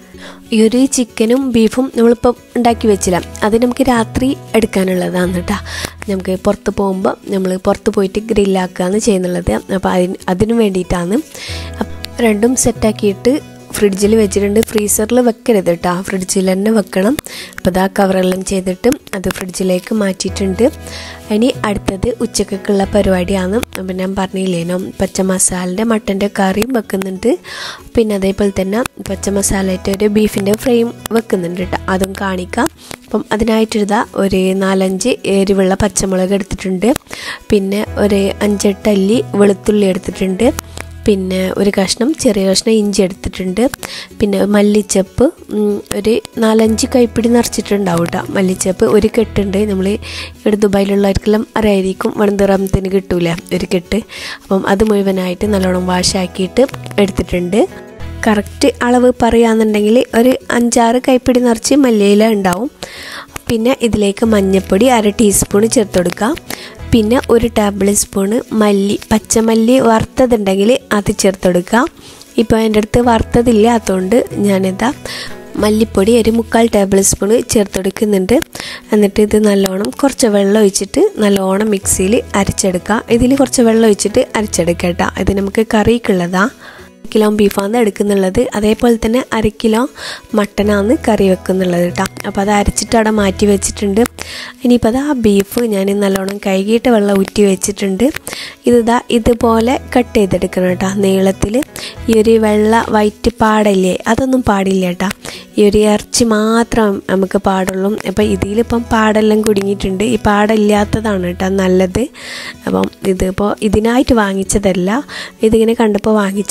ഈ ഒരു ചിക്കനും ബീഫും നമ്മളിപ്പോൾ ഉണ്ടാക്കി വെച്ചില്ല അത് നമുക്ക് രാത്രി എടുക്കാനുള്ളതാണ് കേട്ടോ നമുക്ക് പുറത്ത് പോകുമ്പോൾ നമ്മൾ പുറത്ത് പോയിട്ട് ഗ്രില്ലാക്കുകയാണ് ചെയ്യുന്നുള്ളത് അപ്പോൾ അതിന് അതിന് വേണ്ടിയിട്ടാണ് അപ്പ് രണ്ടും സെറ്റാക്കിയിട്ട് ഫ്രിഡ്ജിൽ വെച്ചിട്ടുണ്ട് ഫ്രീസറിൽ വെക്കരുത് കേട്ടോ ഫ്രിഡ്ജിൽ തന്നെ വെക്കണം അപ്പോൾ ഇതാ കവറെല്ലാം ചെയ്തിട്ട് അത് ഫ്രിഡ്ജിലേക്ക് മാറ്റിയിട്ടുണ്ട് ഇനി അടുത്തത് ഉച്ചക്കൊക്കെയുള്ള പരിപാടിയാണ് അപ്പം ഞാൻ പറഞ്ഞില്ലേനോ പച്ച മസാലൻ്റെ മട്ടൻ്റെ കറിയും വെക്കുന്നുണ്ട് പിന്നെ അതേപോലെ തന്നെ പച്ച മസാലയിട്ട് ഒരു ബീഫിൻ്റെ ഫ്രെയിം വെക്കുന്നുണ്ട് കേട്ടോ അതും കാണിക്കാം അപ്പം അതിനായിട്ടിരുത ഒരു നാലഞ്ച് എരിവുള്ള പച്ചമുളക് എടുത്തിട്ടുണ്ട് പിന്നെ ഒരു അഞ്ചെട്ട് അല്ലി വെളുത്തുള്ളി എടുത്തിട്ടുണ്ട് പിന്നെ ഒരു കഷ്ണം ചെറിയ കഷ്ണം ഇഞ്ചി എടുത്തിട്ടുണ്ട് പിന്നെ മല്ലിച്ചപ്പ് ഉം, ഒരു നാലഞ്ച് കൈപ്പിടി നിറച്ചിട്ടുണ്ടാവും കേട്ടോ മല്ലിച്ചപ്പ് ഒരു കെട്ടുണ്ട് നമ്മൾ ഇവിടെ ദുബായിലുള്ളവർക്കെല്ലാം അറിയായിരിക്കും വണന്തിറമത്തിന് കിട്ടൂലേ ഒരു കെട്ട് അപ്പം അത് മുഴുവനായിട്ട് നല്ലോണം വാഷാക്കിയിട്ട് എടുത്തിട്ടുണ്ട് കറക്റ്റ് അളവ് പറയുകയാണെന്നുണ്ടെങ്കിൽ ഒരു അഞ്ചാറ് കൈപ്പിടി നിറച്ച് മല്ലിയില ഉണ്ടാവും പിന്നെ ഇതിലേക്ക് മഞ്ഞൾപ്പൊടി അര ടീസ്പൂൺ ചേർത്ത് കൊടുക്കുക പിന്നെ ഒരു ടേബിൾ സ്പൂണ് മല്ലി പച്ചമല്ലി വറുത്തതുണ്ടെങ്കിൽ അത് ചേർത്ത് കൊടുക്കുക ഇപ്പോൾ എൻ്റെ അടുത്ത് വറുത്തതില്ലാത്തതുകൊണ്ട് ഞാനിതാ മല്ലിപ്പൊടി ഒരു മുക്കാൽ ടേബിൾ സ്പൂൺ ചേർത്ത് കൊടുക്കുന്നുണ്ട് എന്നിട്ട് ഇത് നല്ലോണം കുറച്ച് വെള്ളം ഒഴിച്ചിട്ട് നല്ലോണം മിക്സിയിൽ അരച്ചെടുക്കുക ഇതിൽ കുറച്ച് വെള്ളം ഒഴിച്ചിട്ട് അരച്ചെടുക്കുക കേട്ടോ ഇത് നമുക്ക് കറിക്കുള്ളതാണ് കിലോ ബീഫാണ് എടുക്കുന്നുള്ളത് അതേപോലെ തന്നെ അര കിലോ മട്ടനാണ് കറി വെക്കുന്നുള്ളത് കേട്ടോ അപ്പോൾ അത് അരച്ചിട്ട് അവിടെ മാറ്റി വെച്ചിട്ടുണ്ട് ഇനിയിപ്പോൾ അത് ആ ബീഫ് ഞാൻ നല്ലോണം കഴുകിയിട്ട് വെള്ളം ഊറ്റി വെച്ചിട്ടുണ്ട് ഇതാ ഇതുപോലെ കട്ട് ചെയ്തെടുക്കണം കേട്ടോ നീളത്തിൽ ഈ ഒരു വെള്ള വൈറ്റ് പാടല്ലേ അതൊന്നും പാടില്ല കേട്ടോ ഈ ഒരു ഇറച്ചി മാത്രം നമുക്ക് പാടുള്ളൂ അപ്പം ഇതിലിപ്പം പാടെല്ലാം കുടുങ്ങിയിട്ടുണ്ട് ഈ പാടില്ലാത്തതാണ് കേട്ടോ നല്ലത് അപ്പം ഇതിപ്പോൾ ഇതിനായിട്ട് വാങ്ങിച്ചതല്ല ഇതിങ്ങനെ കണ്ടപ്പോൾ വാങ്ങിച്ചാണ്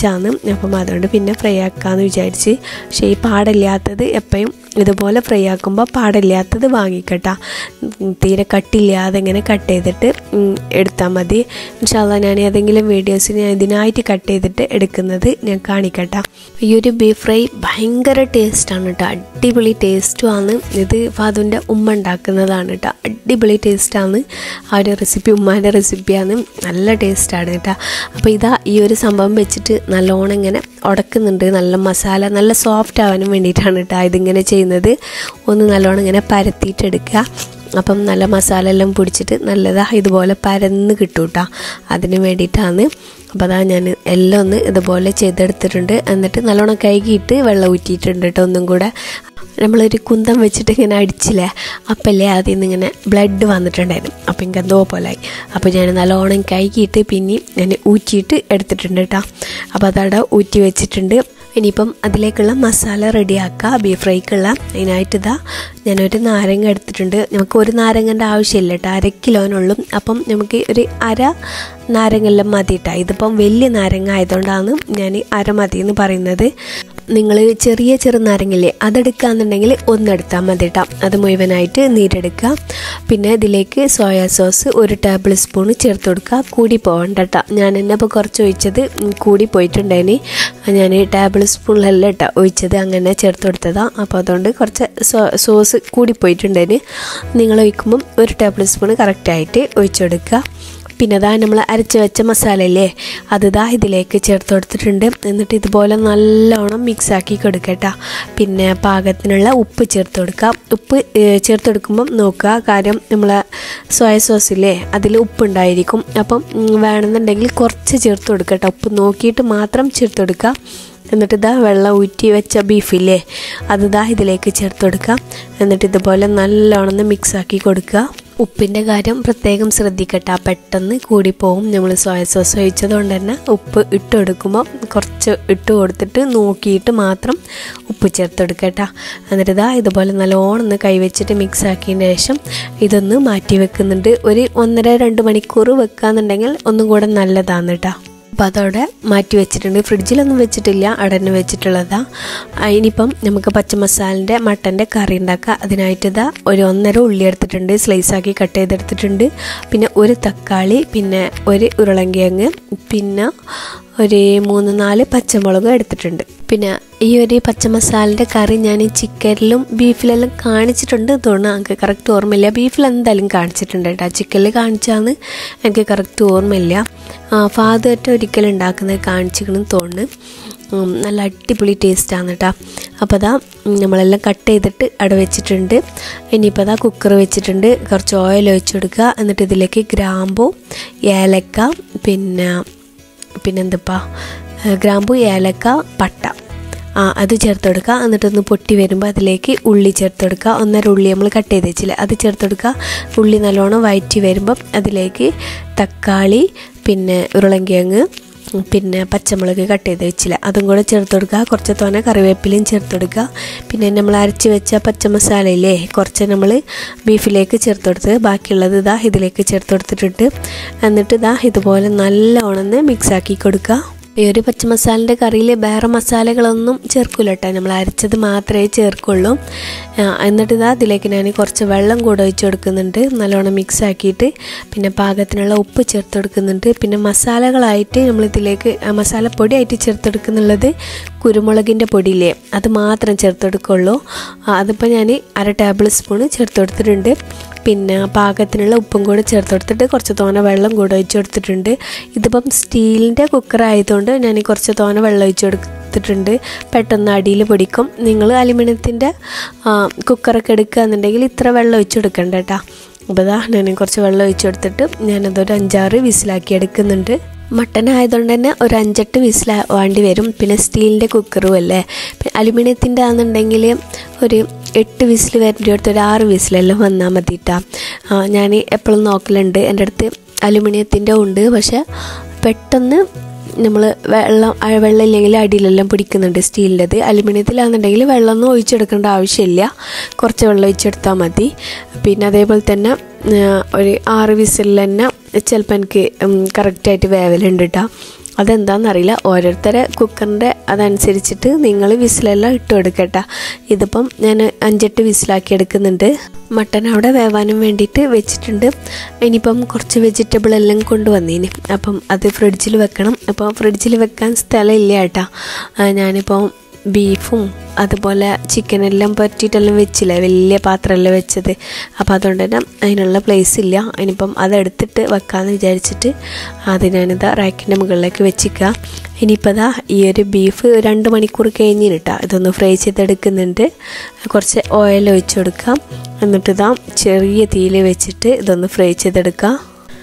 അപ്പം അതുകൊണ്ട് പിന്നെ ഫ്രൈ ആക്കാമെന്ന് വിചാരിച്ച് പക്ഷേ ഈ പാടില്ലാത്തത് എപ്പോഴും ഇതുപോലെ ഫ്രൈ ആക്കുമ്പോൾ പാടില്ലാത്തത് വാങ്ങിക്കട്ടാ ഉം, തീരെ കട്ടില്ലാതെ ഇങ്ങനെ കട്ട് ചെയ്തിട്ട് എടുത്താൽ മതി ഇൻഷാല്ല ഞാൻ ഏതെങ്കിലും വീഡിയോസ് ഞാൻ ഇതിനായിട്ട് കട്ട് ചെയ്തിട്ട് എടുക്കുന്നത് ഞാൻ കാണിക്കട്ടാ ഈ ഒരു ബീഫ് ഫ്രൈ ഭയങ്കര ടേസ്റ്റാണ് കേട്ടോ അടിപൊളി ടേസ്റ്റുമാണ് ഇത് ഫാദുവിൻ്റെ ഉമ്മ ഉണ്ടാക്കുന്നതാണ് കേട്ടോ അടിപൊളി ടേസ്റ്റാണ് ആ ഒരു റെസിപ്പി ഉമ്മാൻ്റെ റെസിപ്പിയാണ് നല്ല ടേസ്റ്റാണ് കേട്ടോ അപ്പോൾ ഇതാ ഈ ഒരു സംഭവം വെച്ചിട്ട് നല്ലോണം ഇങ്ങനെ ഉടക്കുന്നുണ്ട് നല്ല മസാല നല്ല സോഫ്റ്റ് ആവാനും വേണ്ടിയിട്ടാണ് കേട്ടോ ഇതിങ്ങനെ ചെയ്യുന്നത് ഒന്ന് നല്ലോണം ഇങ്ങനെ പരത്തിയിട്ടെടുക്കുക അപ്പം നല്ല മസാല എല്ലാം പിടിച്ചിട്ട് നല്ലതാ ഇതുപോലെ പരന്ന് കിട്ടും കേട്ടോ അതിന് വേണ്ടിയിട്ടാണ് അപ്പോൾ അതാ ഞാൻ എല്ലാം ഒന്ന് ഇതുപോലെ ചെയ്തെടുത്തിട്ടുണ്ട് എന്നിട്ട് നല്ലോണം കഴുകിയിട്ട് വെള്ളം ഊറ്റിയിട്ടുണ്ട് കേട്ടോ ഒന്നും കൂടെ നമ്മളൊരു കുന്തം വെച്ചിട്ട് ഇങ്ങനെ അടിച്ചില്ലേ അപ്പല്ലേ അതിൽ നിന്ന് ഇങ്ങനെ ബ്ലഡ് വന്നിട്ടുണ്ടായിരുന്നു അപ്പം എനിക്ക് എന്തോ പോലായി അപ്പോൾ ഞാൻ നല്ലോണം കഴുകിയിട്ട് പിന്നെയും ഞാൻ ഊറ്റിയിട്ട് എടുത്തിട്ടുണ്ട് കേട്ടോ അപ്പോൾ അതവിടെ ഊറ്റി വെച്ചിട്ടുണ്ട് ഇനിയിപ്പം അതിലേക്കുള്ള മസാല റെഡിയാക്കുക ബീഫ് ഫ്രൈക്കുള്ള അതിനായിട്ട് ഇതാ ഞാനൊരു നാരങ്ങ എടുത്തിട്ടുണ്ട് നമുക്ക് ഒരു നാരങ്ങൻ്റെ ആവശ്യമില്ല കേട്ടോ അര കിലോനുള്ളൂ അപ്പം നമുക്ക് ഒരു അര നാരങ്ങെല്ലാം മതി കേട്ടോ ഇതിപ്പം വലിയ നാരങ്ങ ആയതുകൊണ്ടാണ് ഞാൻ അര മതി എന്ന് പറയുന്നത് നിങ്ങൾ ചെറിയ ചെറുനാരങ്ങയില്ലേ അതെടുക്കുകയെന്നുണ്ടെങ്കിൽ ഒന്നെടുത്താൽ മതി കേട്ടോ അത് മുഴുവനായിട്ട് നീരെടുക്കുക പിന്നെ ഇതിലേക്ക് സോയാ സോസ് ഒരു ടേബിൾ സ്പൂൺ ചേർത്ത് കൊടുക്കുക കൂടി പോകണ്ട കേട്ടോ ഞാൻ എന്നെ ഇപ്പോൾ കുറച്ച് ഒഴിച്ചത് ഉം, കൂടി പോയിട്ടുണ്ടായിന് ഞാൻ ടേബിൾ സ്പൂണിലല്ല കേട്ടോ ഒഴിച്ചത് അങ്ങനെ ചേർത്ത് കൊടുത്തതാണ് അപ്പോൾ അതുകൊണ്ട് കുറച്ച് സോ സോസ് കൂടി പോയിട്ടുണ്ടായിന് നിങ്ങൾ ഒഴിക്കുമ്പം ഒരു ടേബിൾ സ്പൂൺ കറക്റ്റായിട്ട് ഒഴിച്ചു കൊടുക്കുക പിന്നെ ഇതാ നമ്മൾ അരച്ച് വെച്ച മസാല ഇല്ലേ അത് ഇതാ ഇതിലേക്ക് ചേർത്ത് കൊടുത്തിട്ടുണ്ട് എന്നിട്ട് ഇതുപോലെ നല്ലോണം മിക്സ് ആക്കി കൊടുക്കട്ടോ പിന്നെ പാകത്തിനുള്ള ഉപ്പ് ചേർത്ത് കൊടുക്കുക ഉപ്പ് ഏഹ്, ചേർത്ത് കൊടുക്കുമ്പം നോക്കുക കാര്യം നമ്മൾ സോയ സോസ് ഇല്ലേ അതിൽ ഉപ്പുണ്ടായിരിക്കും അപ്പം ഉം, വേണമെന്നുണ്ടെങ്കിൽ കുറച്ച് ചേർത്ത് കൊടുക്കട്ടോ ഉപ്പ് നോക്കിയിട്ട് മാത്രം ചേർത്ത് കൊടുക്കുക എന്നിട്ട് ഇതാ വെള്ളം ഊറ്റി വെച്ച ബീഫില്ലേ അത് ഇതാ ഇതിലേക്ക് ചേർത്ത് കൊടുക്കുക എന്നിട്ട് ഇതുപോലെ നല്ലോണം മിക്സ് ആക്കി കൊടുക്കുക ഉപ്പിൻ്റെ കാര്യം പ്രത്യേകം ശ്രദ്ധിക്കട്ടെ പെട്ടെന്ന് കൂടിപ്പോവും നമ്മൾ സോയ സോസ് ഒഴിച്ചതുകൊണ്ട് തന്നെ ഉപ്പ് ഇട്ട് കൊടുക്കുമ്പോൾ കുറച്ച് ഇട്ട് കൊടുത്തിട്ട് നോക്കിയിട്ട് മാത്രം ഉപ്പ് ചേർത്ത് കൊടുക്കട്ടോ എന്നിട്ട് ഇതാ ഇതുപോലെ നല്ലോണം ഒന്ന് കൈവച്ചിട്ട് മിക്സ് ആക്കിയതിന് ശേഷം ഇതൊന്ന് മാറ്റി വെക്കുന്നുണ്ട് ഒരു ഒന്നര രണ്ട് മണിക്കൂർ വെക്കാന്നുണ്ടെങ്കിൽ ഒന്നും കൂടെ നല്ലതാണ് കേട്ടോ അപ്പോൾ അതവിടെ മാറ്റി വെച്ചിട്ടുണ്ട് ഫ്രിഡ്ജിലൊന്നും വെച്ചിട്ടില്ല അവിടെ തന്നെ വെച്ചിട്ടുള്ളതാ ആ, ഇനിയിപ്പം നമുക്ക് പച്ചമസാലിൻ്റെ മട്ടൻ്റെ കറി ഉണ്ടാക്കുക അതിനായിട്ട് ഇതാ ഒരു ഒന്നര ഉള്ളി എടുത്തിട്ടുണ്ട് സ്ലൈസാക്കി കട്ട് ചെയ്തെടുത്തിട്ടുണ്ട് പിന്നെ ഒരു തക്കാളി പിന്നെ ഒരു ഉരുളങ്കിഴങ്ങ് പിന്നെ ഒരു മൂന്ന് നാല് പച്ചമുളക് എടുത്തിട്ടുണ്ട് പിന്നെ ഈ ഒരു പച്ചമസാലിൻ്റെ കറി ഞാൻ ചിക്കനിലും ബീഫിലെല്ലാം കാണിച്ചിട്ടുണ്ട് എന്ന് തോന്നുന്നു എനിക്ക് കറക്റ്റ് ഓർമ്മയില്ല ബീഫിൽ എന്തായാലും കാണിച്ചിട്ടുണ്ട് കേട്ടോ ചിക്കനിൽ കാണിച്ചാന്ന് എനിക്ക് കറക്റ്റ് ഓർമ്മയില്ല ഫാദർ ഒരിക്കലും ഉണ്ടാക്കുന്നത് കാണിച്ചിരിക്കണമെന്ന് തോന്നുന്നു ഉം, നല്ല അടിപൊളി ടേസ്റ്റാണ് കേട്ടോ അപ്പോൾ അതാ ഉം, നമ്മളെല്ലാം കട്ട് ചെയ്തിട്ട് അവിടെ വെച്ചിട്ടുണ്ട് ഇനിയിപ്പോൾ അതാ കുക്കർ വെച്ചിട്ടുണ്ട് കുറച്ച് ഓയിൽ ഒഴിച്ച് കൊടുക്കുക എന്നിട്ട് ഇതിലേക്ക് ഗ്രാമ്പു ഏലക്ക പിന്നെ പിന്നെന്തിപ്പാ ഗ്രാമ്പു ഏലക്ക പട്ട ആ അത് ചേർത്ത് കൊടുക്കുക എന്നിട്ടൊന്ന് പൊട്ടി വരുമ്പോൾ അതിലേക്ക് ഉള്ളി ചേർത്ത് കൊടുക്കുക ഒന്നര ഉള്ളി നമ്മൾ കട്ട് ചെയ്ത് വെച്ചില്ല അത് ചേർത്ത് കൊടുക്കുക ഉള്ളി നല്ലോണം വയറ്റി വരുമ്പം അതിലേക്ക് തക്കാളി പിന്നെ ഉരുളങ്കിഴങ്ങ് പിന്നെ പച്ചമുളക് കട്ട് ചെയ്ത് വെച്ചില്ല അതും കൂടെ ചേർത്ത് കൊടുക്കുക കുറച്ച് തോനെ കറിവേപ്പിലയും ചേർത്ത് കൊടുക്കുക പിന്നെ നമ്മൾ അരച്ച് വെച്ച പച്ചമസാലയില്ലേ കുറച്ച് നമ്മൾ ബീഫിലേക്ക് ചേർത്ത് കൊടുത്ത് ബാക്കിയുള്ളത് ഇതാ ഇതിലേക്ക് ചേർത്ത് കൊടുത്തിട്ടുണ്ട് എന്നിട്ട് ഇതാ ഇതുപോലെ നല്ലോണം മിക്സ് ആക്കി കൊടുക്കുക ഈ ഒരു പച്ചമസാലിൻ്റെ കറിയിൽ വേറെ മസാലകളൊന്നും ചേർക്കില്ല കേട്ടോ നമ്മൾ അരച്ചത് മാത്രമേ ചേർക്കുള്ളൂ ആ, എന്നിട്ട് ഇതാ അതിലേക്ക് ഞാൻ കുറച്ച് വെള്ളം കൂടെ ഒഴിച്ച് കൊടുക്കുന്നുണ്ട് നല്ലോണം മിക്സ് ആക്കിയിട്ട് പിന്നെ പാകത്തിനുള്ള ഉപ്പ് ചേർത്ത് കൊടുക്കുന്നുണ്ട് പിന്നെ മസാലകളായിട്ട് നമ്മൾ ഇതിലേക്ക് ആ, മസാലപ്പൊടിയായിട്ട് ചേർത്ത് കൊടുക്കുന്നുള്ളത് കുരുമുളകിൻ്റെ പൊടിയില്ലേ അത് മാത്രം ചേർത്ത് കൊടുക്കുള്ളൂ ആ, അതിപ്പോൾ ഞാൻ അര ടേബിൾ സ്പൂണ് ചേർത്ത് കൊടുത്തിട്ടുണ്ട് പിന്നെ പാകത്തിനുള്ള ഉപ്പും കൂടെ ചേർത്ത് കൊടുത്തിട്ട് കുറച്ച് തോന വെള്ളം കൂടെ ഒഴിച്ച് കൊടുത്തിട്ടുണ്ട് ഇതിപ്പം സ്റ്റീലിൻ്റെ കുക്കർ ആയതുകൊണ്ട് ഞാൻ കുറച്ച് തോന വെള്ളം ഒഴിച്ച് കൊടുത്തിട്ടുണ്ട് പെട്ടെന്ന് അടിയിൽ പിടിക്കും നിങ്ങൾ അലുമിനിയത്തിൻ്റെ കുക്കറൊക്കെ എടുക്കുകയെന്നുണ്ടെങ്കിൽ ഇത്ര വെള്ളം ഒഴിച്ച് കൊടുക്കണ്ട കേട്ടോ അപ്പോൾ ഇതാ ഞാൻ കുറച്ച് വെള്ളം ഒഴിച്ച് കൊടുത്തിട്ട് ഞാനതൊരു അഞ്ചാറ് വിസിലാക്കി എടുക്കുന്നുണ്ട് മട്ടൻ ആയതുകൊണ്ട് തന്നെ ഒരു അഞ്ചെട്ട് വിസിൽ വേണ്ടി വരും പിന്നെ സ്റ്റീലിൻ്റെ കുക്കറും അല്ലേ പിന്നെ അലുമിനിയത്തിൻ്റെ ആണെന്നുണ്ടെങ്കിൽ ഒരു എട്ട് വിസിൽ വരേണ്ടി അടുത്ത് ഒരു ആറ് വിസിലെല്ലാം വന്നാൽ മതി കേട്ടോ ഞാൻ എപ്പോഴും നോക്കലുണ്ട് എൻ്റെ അടുത്ത് അലുമിനിയത്തിൻ്റെ ഉണ്ട് പക്ഷെ പെട്ടെന്ന് നമ്മൾ വെള്ളം ആ വെള്ളം ഇല്ലെങ്കിൽ അടിയിലെല്ലാം പിടിക്കുന്നുണ്ട് സ്റ്റീലിൻ്റെത് അലുമിനിയത്തിലാണെന്നുണ്ടെങ്കിൽ വെള്ളമൊന്നും ഒഴിച്ചെടുക്കേണ്ട ആവശ്യമില്ല കുറച്ച് വെള്ളം ഒഴിച്ചെടുത്താൽ മതി പിന്നെ അതേപോലെ തന്നെ ആ, ഒരു ആറ് വിസിലിൽ തന്നെ ചിലപ്പോൾ എനിക്ക് കറക്റ്റായിട്ട് വേവലുണ്ട് കേട്ടോ അതെന്താണെന്നറിയില്ല ഓരോരുത്തരെ കുക്കറിൻ്റെ അതനുസരിച്ചിട്ട് നിങ്ങൾ വിസിലെല്ലാം ഇട്ട് കൊടുക്കട്ടെ ഇതിപ്പം ഞാൻ അഞ്ചെട്ട് വിസിലാക്കി എടുക്കുന്നുണ്ട് മട്ടൻ അവിടെ വേവാനും വേണ്ടിയിട്ട് വെച്ചിട്ടുണ്ട് ഇനിയിപ്പം കുറച്ച് വെജിറ്റബിൾ എല്ലാം കൊണ്ടുവന്നീന് അപ്പം അത് ഫ്രിഡ്ജിൽ വെക്കണം അപ്പോൾ ഫ്രിഡ്ജിൽ വെക്കാൻ സ്ഥലമില്ല കേട്ടോ ഞാനിപ്പോൾ ബീഫും അതുപോലെ ചിക്കനെല്ലാം പറ്റിയിട്ടെല്ലാം വെച്ചില്ലേ വലിയ പാത്രമെല്ലാം വെച്ചത് അപ്പോൾ അതുകൊണ്ട് തന്നെ അതിനുള്ള പ്ലേസ് ഇല്ല ഇനിയിപ്പം അതെടുത്തിട്ട് വെക്കാമെന്ന് വിചാരിച്ചിട്ട് അത് ഞാനിതാ റാക്കിൻ്റെ മുകളിലേക്ക് വെച്ചിക്കുക ഇനിയിപ്പോൾ ഇതാ ഈ ഒരു ബീഫ് രണ്ട് മണിക്കൂർ കഴിഞ്ഞിട്ടാ ഇതൊന്ന് ഫ്രൈ ചെയ്തെടുക്കുന്നുണ്ട് കുറച്ച് ഓയിൽ ഒഴിച്ച് കൊടുക്കാം എന്നിട്ട് ഇതാ ചെറിയ തീയിൽ വെച്ചിട്ട് ഇതൊന്ന് ഫ്രൈ ചെയ്തെടുക്കാം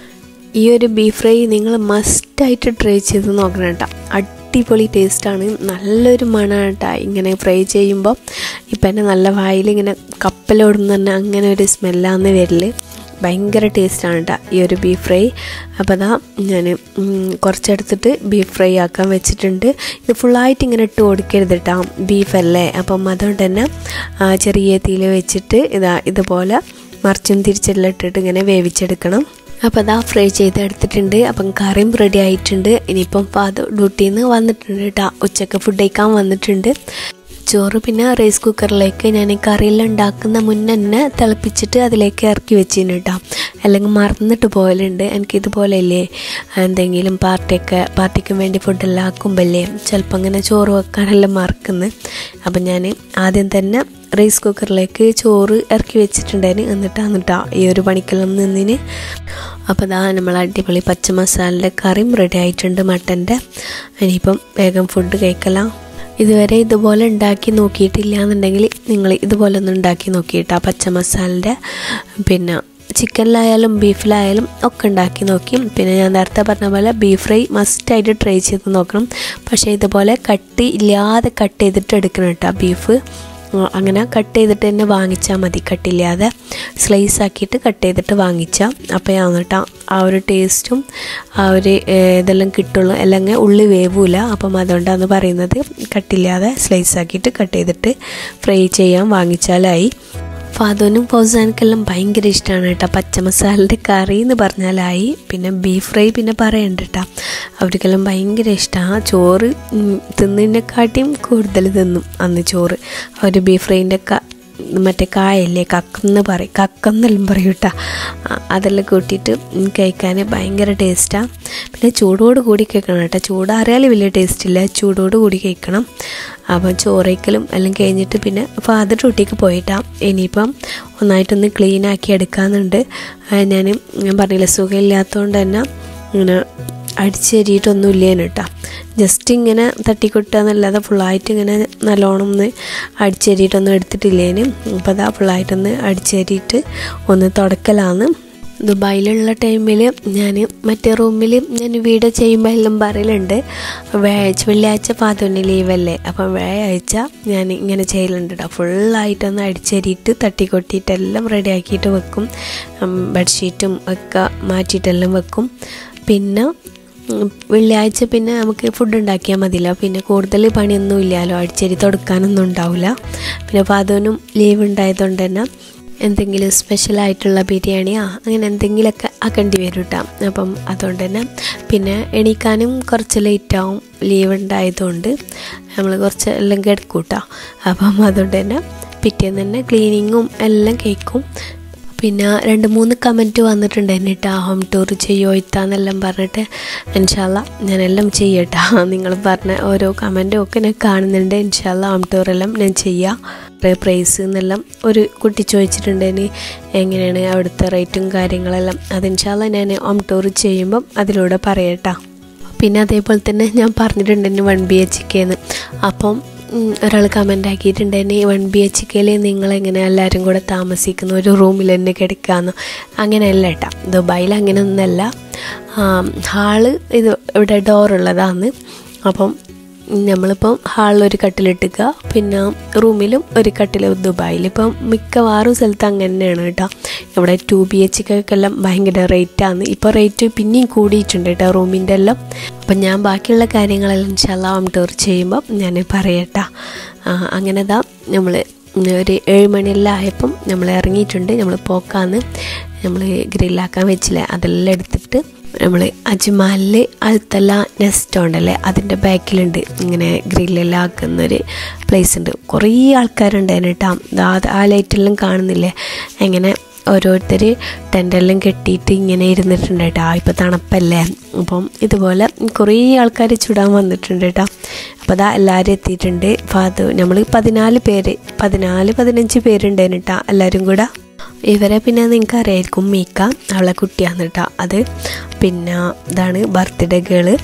ഈ ഒരു ബീഫ് ഫ്രൈ നിങ്ങൾ മസ്റ്റായിട്ട് ട്രൈ ചെയ്ത് നോക്കണം കേട്ടോ അടിപൊളി ടേസ്റ്റാണ് നല്ലൊരു മണമാണ് കേട്ടോ ഇങ്ങനെ ഫ്രൈ ചെയ്യുമ്പോൾ ഇപ്പം എൻ്റെ നല്ല വായിൽ ഇങ്ങനെ കപ്പലോടുന്ന തന്നെ അങ്ങനെ ഒരു സ്മെല്ലാന്ന് വരല് ഭയങ്കര ടേസ്റ്റാണ് കേട്ടോ ഈ ഒരു ബീഫ് ഫ്രൈ അപ്പോൾ അതാ ഞാൻ കുറച്ചെടുത്തിട്ട് ബീഫ് ഫ്രൈ ആക്കാൻ വെച്ചിട്ടുണ്ട് ഇത് ഫുള്ളായിട്ട് ഇങ്ങനെ ഇട്ട് കൊടുക്കരുത് കേട്ടോ ബീഫല്ലേ അപ്പം അതുകൊണ്ട് തന്നെ ചെറിയ തീയിൽ വെച്ചിട്ട് ഇതാ ഇതുപോലെ മറിച്ചും തിരിച്ചെല്ലാം ഇട്ടിട്ട് ഇങ്ങനെ വേവിച്ചെടുക്കണം അപ്പോൾ അതാ ഫ്രൈ ചെയ്തെടുത്തിട്ടുണ്ട് അപ്പം കറിയും റെഡി ആയിട്ടുണ്ട് ഇനിയിപ്പം അത് ഡ്യൂട്ടിയിൽ നിന്ന് വന്നിട്ടുണ്ട് കേട്ടോ ഉച്ചക്ക് ഫുഡ് കഴിക്കാൻ വന്നിട്ടുണ്ട് ചോറ് പിന്നെ റൈസ് കുക്കറിലേക്ക് ഞാൻ കറിയെല്ലാം ഉണ്ടാക്കുന്ന മുന്നേ തന്നെ തിളപ്പിച്ചിട്ട് അതിലേക്ക് ഇറക്കി വെച്ചിന് കേട്ടോ അല്ലെങ്കിൽ മറന്നിട്ട് പോകലുണ്ട് എനിക്കിതുപോലെ അല്ലേ എന്തെങ്കിലും പാർട്ടിയൊക്കെ പാർട്ടിക്ക് വേണ്ടി ഫുഡെല്ലാം ആക്കുമ്പല്ലേ ചിലപ്പോൾ അങ്ങനെ ചോറ് വെക്കാനെല്ലാം മറക്കുന്നു അപ്പം ഞാൻ ആദ്യം തന്നെ റൈസ് കുക്കറിലേക്ക് ചോറ് ഇറക്കി വെച്ചിട്ടുണ്ടായിരുന്നു എന്നിട്ടാണ് കേട്ടോ ഈ ഒരു പണിക്കെല്ലാം നിന്നിന് അപ്പോൾ അതാ നമ്മൾ അടിപൊളി പച്ച മസാലയുടെ കറിയും റെഡി ആയിട്ടുണ്ട് മട്ടൻ്റെ ഇനിയിപ്പം വേഗം ഫുഡ് കഴിക്കലാം ഇതുവരെ ഇതുപോലെ ഉണ്ടാക്കി നോക്കിയിട്ടില്ല എന്നുണ്ടെങ്കിൽ നിങ്ങൾ ഇതുപോലെ ഒന്ന് ഉണ്ടാക്കി നോക്കിയിട്ടാ പച്ച മസാലൻ്റെ പിന്നെ ചിക്കനിലായാലും ബീഫിലായാലും ഒക്കെ ഉണ്ടാക്കി നോക്കി പിന്നെ ഞാൻ നേരത്തെ പറഞ്ഞ പോലെ ബീഫ് ഫ്രൈ മസ്റ്റായിട്ട് ട്രൈ ചെയ്ത് നോക്കണം പക്ഷേ ഇതുപോലെ കട്ടി ഇല്ലാതെ കട്ട് ചെയ്തിട്ട് എടുക്കണം കേട്ടോ ബീഫ് അങ്ങനെ കട്ട് ചെയ്തിട്ട് തന്നെ വാങ്ങിച്ചാൽ മതി കട്ടില്ലാതെ സ്ലൈസ് ആക്കിയിട്ട് കട്ട് ചെയ്തിട്ട് വാങ്ങിച്ചാൽ അപ്പോൾ കേട്ടോ ആ ഒരു ടേസ്റ്റും ആ ഒരു ഇതെല്ലാം കിട്ടുള്ളൂ അല്ലെങ്കിൽ ഉള്ളി വേവൂല അപ്പം അതുകൊണ്ടാണ് പറയുന്നത് കട്ടില്ലാതെ സ്ലൈസ് ആക്കിയിട്ട് കട്ട് ചെയ്തിട്ട് ഫ്രൈ ചെയ്യാൻ വാങ്ങിച്ചാലായി ഫാദോനും ഫൗസാനക്കെല്ലാം ഭയങ്കര ഇഷ്ടമാണ് കേട്ടോ പച്ച മസാലയുടെ കറി എന്ന് പറഞ്ഞാലായി പിന്നെ ബീഫ് ഫ്രൈ പിന്നെ പറയണ്ട കേട്ടോ അവർക്കെല്ലാം ഭയങ്കര ഇഷ്ടമാണ് ചോറ് തിന്നതിനെക്കാട്ടിയും കൂടുതൽ തിന്നും അന്ന് ചോറ് അവർ ബീഫ് ഫ്രൈൻ്റെ മറ്റേ കായല്ലേ കക്കെന്ന് പറയും കക്കെന്നെല്ലാം പറയും കേട്ടോ അതെല്ലാം കൂട്ടിയിട്ട് കഴിക്കാൻ ഭയങ്കര ടേസ്റ്റാണ് പിന്നെ ചൂടോട് കൂടി കഴിക്കണം കേട്ടോ ചൂടാറിയാൽ വലിയ ടേസ്റ്റ് ഇല്ല ചൂടോട് കൂടി കഴിക്കണം അപ്പം ചോറയ്ക്കലും എല്ലാം കഴിഞ്ഞിട്ട് പിന്നെ ഫാദർ ഡ്യൂട്ടിക്ക് പോയിട്ടാണ് ഇനിയിപ്പം ഒന്നായിട്ടൊന്ന് ക്ലീൻ ആക്കി എടുക്കാമെന്നുണ്ട് ഞാൻ ഞാൻ പറഞ്ഞില്ല സുഖമില്ലാത്തതുകൊണ്ട് തന്നെ ഇങ്ങനെ അടിച്ചേരിയിട്ടൊന്നും ഇല്ലേന് കേട്ടോ ജസ്റ്റ് ഇങ്ങനെ തട്ടിക്കൊട്ടുക എന്നല്ലാതെ ഫുള്ളായിട്ട് ഇങ്ങനെ നല്ലോണം ഒന്ന് അടിച്ചേരിയിട്ടൊന്നും എടുത്തിട്ടില്ലേന് അപ്പോൾ അതാ ഫുള്ളായിട്ടൊന്ന് അടിച്ചേരിയിട്ട് ഒന്ന് തുടക്കലാണ് ദുബായിലുള്ള ടൈമിൽ ഞാൻ മറ്റേ റൂമിൽ ഞാൻ വീഡിയോ ചെയ്യുമ്പോൾ എല്ലാം പറയലുണ്ട് വ്യാഴാഴ്ച വെള്ളിയാഴ്ച ഫാദറിന് ലീവല്ലേ അപ്പം വ്യാഴാഴ്ച ഞാൻ ഇങ്ങനെ ചെയ്യലുണ്ട് കേട്ടോ ഫുള്ളായിട്ടൊന്ന് അടിച്ചേരിയിട്ട് തട്ടിക്കൊട്ടിയിട്ട് എല്ലാം റെഡി ആക്കിയിട്ട് വെക്കും ബെഡ്ഷീറ്റും ഒക്കെ മാറ്റിയിട്ടെല്ലാം വെക്കും പിന്നെ വെള്ളിയാഴ്ച പിന്നെ നമുക്ക് ഫുഡ് ഉണ്ടാക്കിയാൽ മതിയല്ലോ പിന്നെ കൂടുതൽ പണിയൊന്നും ഇല്ലല്ലോ അടിച്ചേരി തുടക്കാനൊന്നും ഉണ്ടാവില്ല പിന്നെ ഫാദറിനും ലീവ് ഉണ്ടായതുകൊണ്ട് തന്നെ എന്തെങ്കിലും സ്പെഷ്യലായിട്ടുള്ള ബിരിയാണിയോ അങ്ങനെ എന്തെങ്കിലുമൊക്കെ ആക്കേണ്ടി വരും കേട്ടോ അപ്പം അതുകൊണ്ട് തന്നെ പിന്നെ എണീക്കാനും കുറച്ച് ലേറ്റാവും ലീവ് ഉണ്ടായതുകൊണ്ട് നമ്മൾ കുറച്ച് എല്ലാം കിടക്കും കേട്ടോ അപ്പം അതുകൊണ്ട് തന്നെ പിറ്റേന്ന് തന്നെ ക്ലീനിങ്ങും എല്ലാം കേൾക്കും പിന്നെ രണ്ട് മൂന്ന് കമൻറ്റ് വന്നിട്ടുണ്ട് എന്നിട്ട് ഹോം ടൂർ ചെയ്യുമോ ഇത്താന്നെല്ലാം പറഞ്ഞിട്ട് ഇൻഷാല്ല ഞാനെല്ലാം ചെയ്യട്ടാ നിങ്ങൾ പറഞ്ഞ ഓരോ കമൻറ്റും ഒക്കെ ഞാൻ കാണുന്നുണ്ട് ഇൻഷാല്ല ഹോം ടൂറെല്ലാം ഞാൻ ചെയ്യാം പ്രൈസ് എന്നെല്ലാം ഒരു കുട്ടി ചോദിച്ചിട്ടുണ്ടെങ്കിൽ എങ്ങനെയാണ് അവിടുത്തെ റേറ്റും കാര്യങ്ങളെല്ലാം അത് ഇൻഷാല്ല ഞാൻ ഹോം ടൂർ ചെയ്യുമ്പം അതിലൂടെ പറയട്ടാ പിന്നെ അതേപോലെ തന്നെ ഞാൻ പറഞ്ഞിട്ടുണ്ട് വൺ ബി എച്ച് കെന്ന് അപ്പം ഒരാൾ കമൻ്റ് ആക്കിയിട്ടുണ്ടായിരുന്നു വൺ ബി എച്ച് കെയിൽ നിങ്ങളെങ്ങനെ എല്ലാവരും കൂടെ താമസിക്കുന്ന ഒരു റൂമിൽ തന്നെ കിടക്കാമെന്ന് അങ്ങനെയല്ല കേട്ടോ ദുബായിൽ അങ്ങനെയൊന്നല്ല ഹാള് ഇത് ഇവിടെ ഡോറുള്ളതാണ് അപ്പം നമ്മളിപ്പം ഹാളിലൊരു കട്ടിലിട്ടുക പിന്നെ റൂമിലും ഒരു കട്ടിൽ ദുബായിൽ ഇപ്പം മിക്കവാറും സ്ഥലത്ത് അങ്ങനെ തന്നെയാണ് കേട്ടോ ഇവിടെ ടു ബി എച്ച് എല്ലാം ഭയങ്കര റേറ്റാണ് ഇപ്പോൾ റേറ്റ് പിന്നെയും കൂടിയിട്ടുണ്ട് കേട്ടോ റൂമിൻ്റെ എല്ലാം അപ്പം ഞാൻ ബാക്കിയുള്ള കാര്യങ്ങളെല്ലാം ഇൻഷാല്ല ഹോം ടൂർ ചെയ്യുമ്പോൾ ഞാൻ പറയട്ടാ അങ്ങനെ ഇതാ നമ്മൾ ഒരു ഏഴ് മണിയെല്ലാം ആയപ്പം നമ്മൾ ഇറങ്ങിയിട്ടുണ്ട് നമ്മൾ പോക്കാന്ന് നമ്മൾ ഗ്രില്ലാക്കാൻ വെച്ചില്ലേ അതെല്ലാം എടുത്തിട്ട് നമ്മൾ അജ്മാലിൽ അൽത്തല നെസ്റ്റ് ഉണ്ടല്ലേ അതിൻ്റെ ബാക്കിലുണ്ട് ഇങ്ങനെ ഗ്രില്ലെല്ലാം ആക്കുന്നൊരു പ്ലേസ് ഉണ്ട് കുറേ ആൾക്കാരുണ്ടായിരുന്നു കേട്ടോ ദാ ആ ലൈറ്റെല്ലാം കാണുന്നില്ലേ എങ്ങനെ ഓരോരുത്തർ ടെൻ്റെല്ലാം കെട്ടിയിട്ട് ഇങ്ങനെ ഇരുന്നിട്ടുണ്ട് കേട്ടോ ഇപ്പോൾ തണുപ്പല്ലേ അപ്പം ഇതുപോലെ കുറേ ആൾക്കാർ ചുടാൻ വന്നിട്ടുണ്ട് കേട്ടോ അപ്പോൾ അതാ എല്ലാവരും എത്തിയിട്ടുണ്ട് ഫാദർ നമ്മൾ പതിനാല് പേര് പതിനാല് പതിനഞ്ച് പേരുണ്ടായിരുന്നു കേട്ടോ എല്ലാവരും കൂടെ ഇവരെ പിന്നെ നിങ്ങൾക്ക് അറിയായിരിക്കും മീക്ക അവളെ കുട്ടിയാന്ന് കേട്ടോ അത് പിന്നെ ഇതാണ് ബർത്ത്ഡേ ഗേള്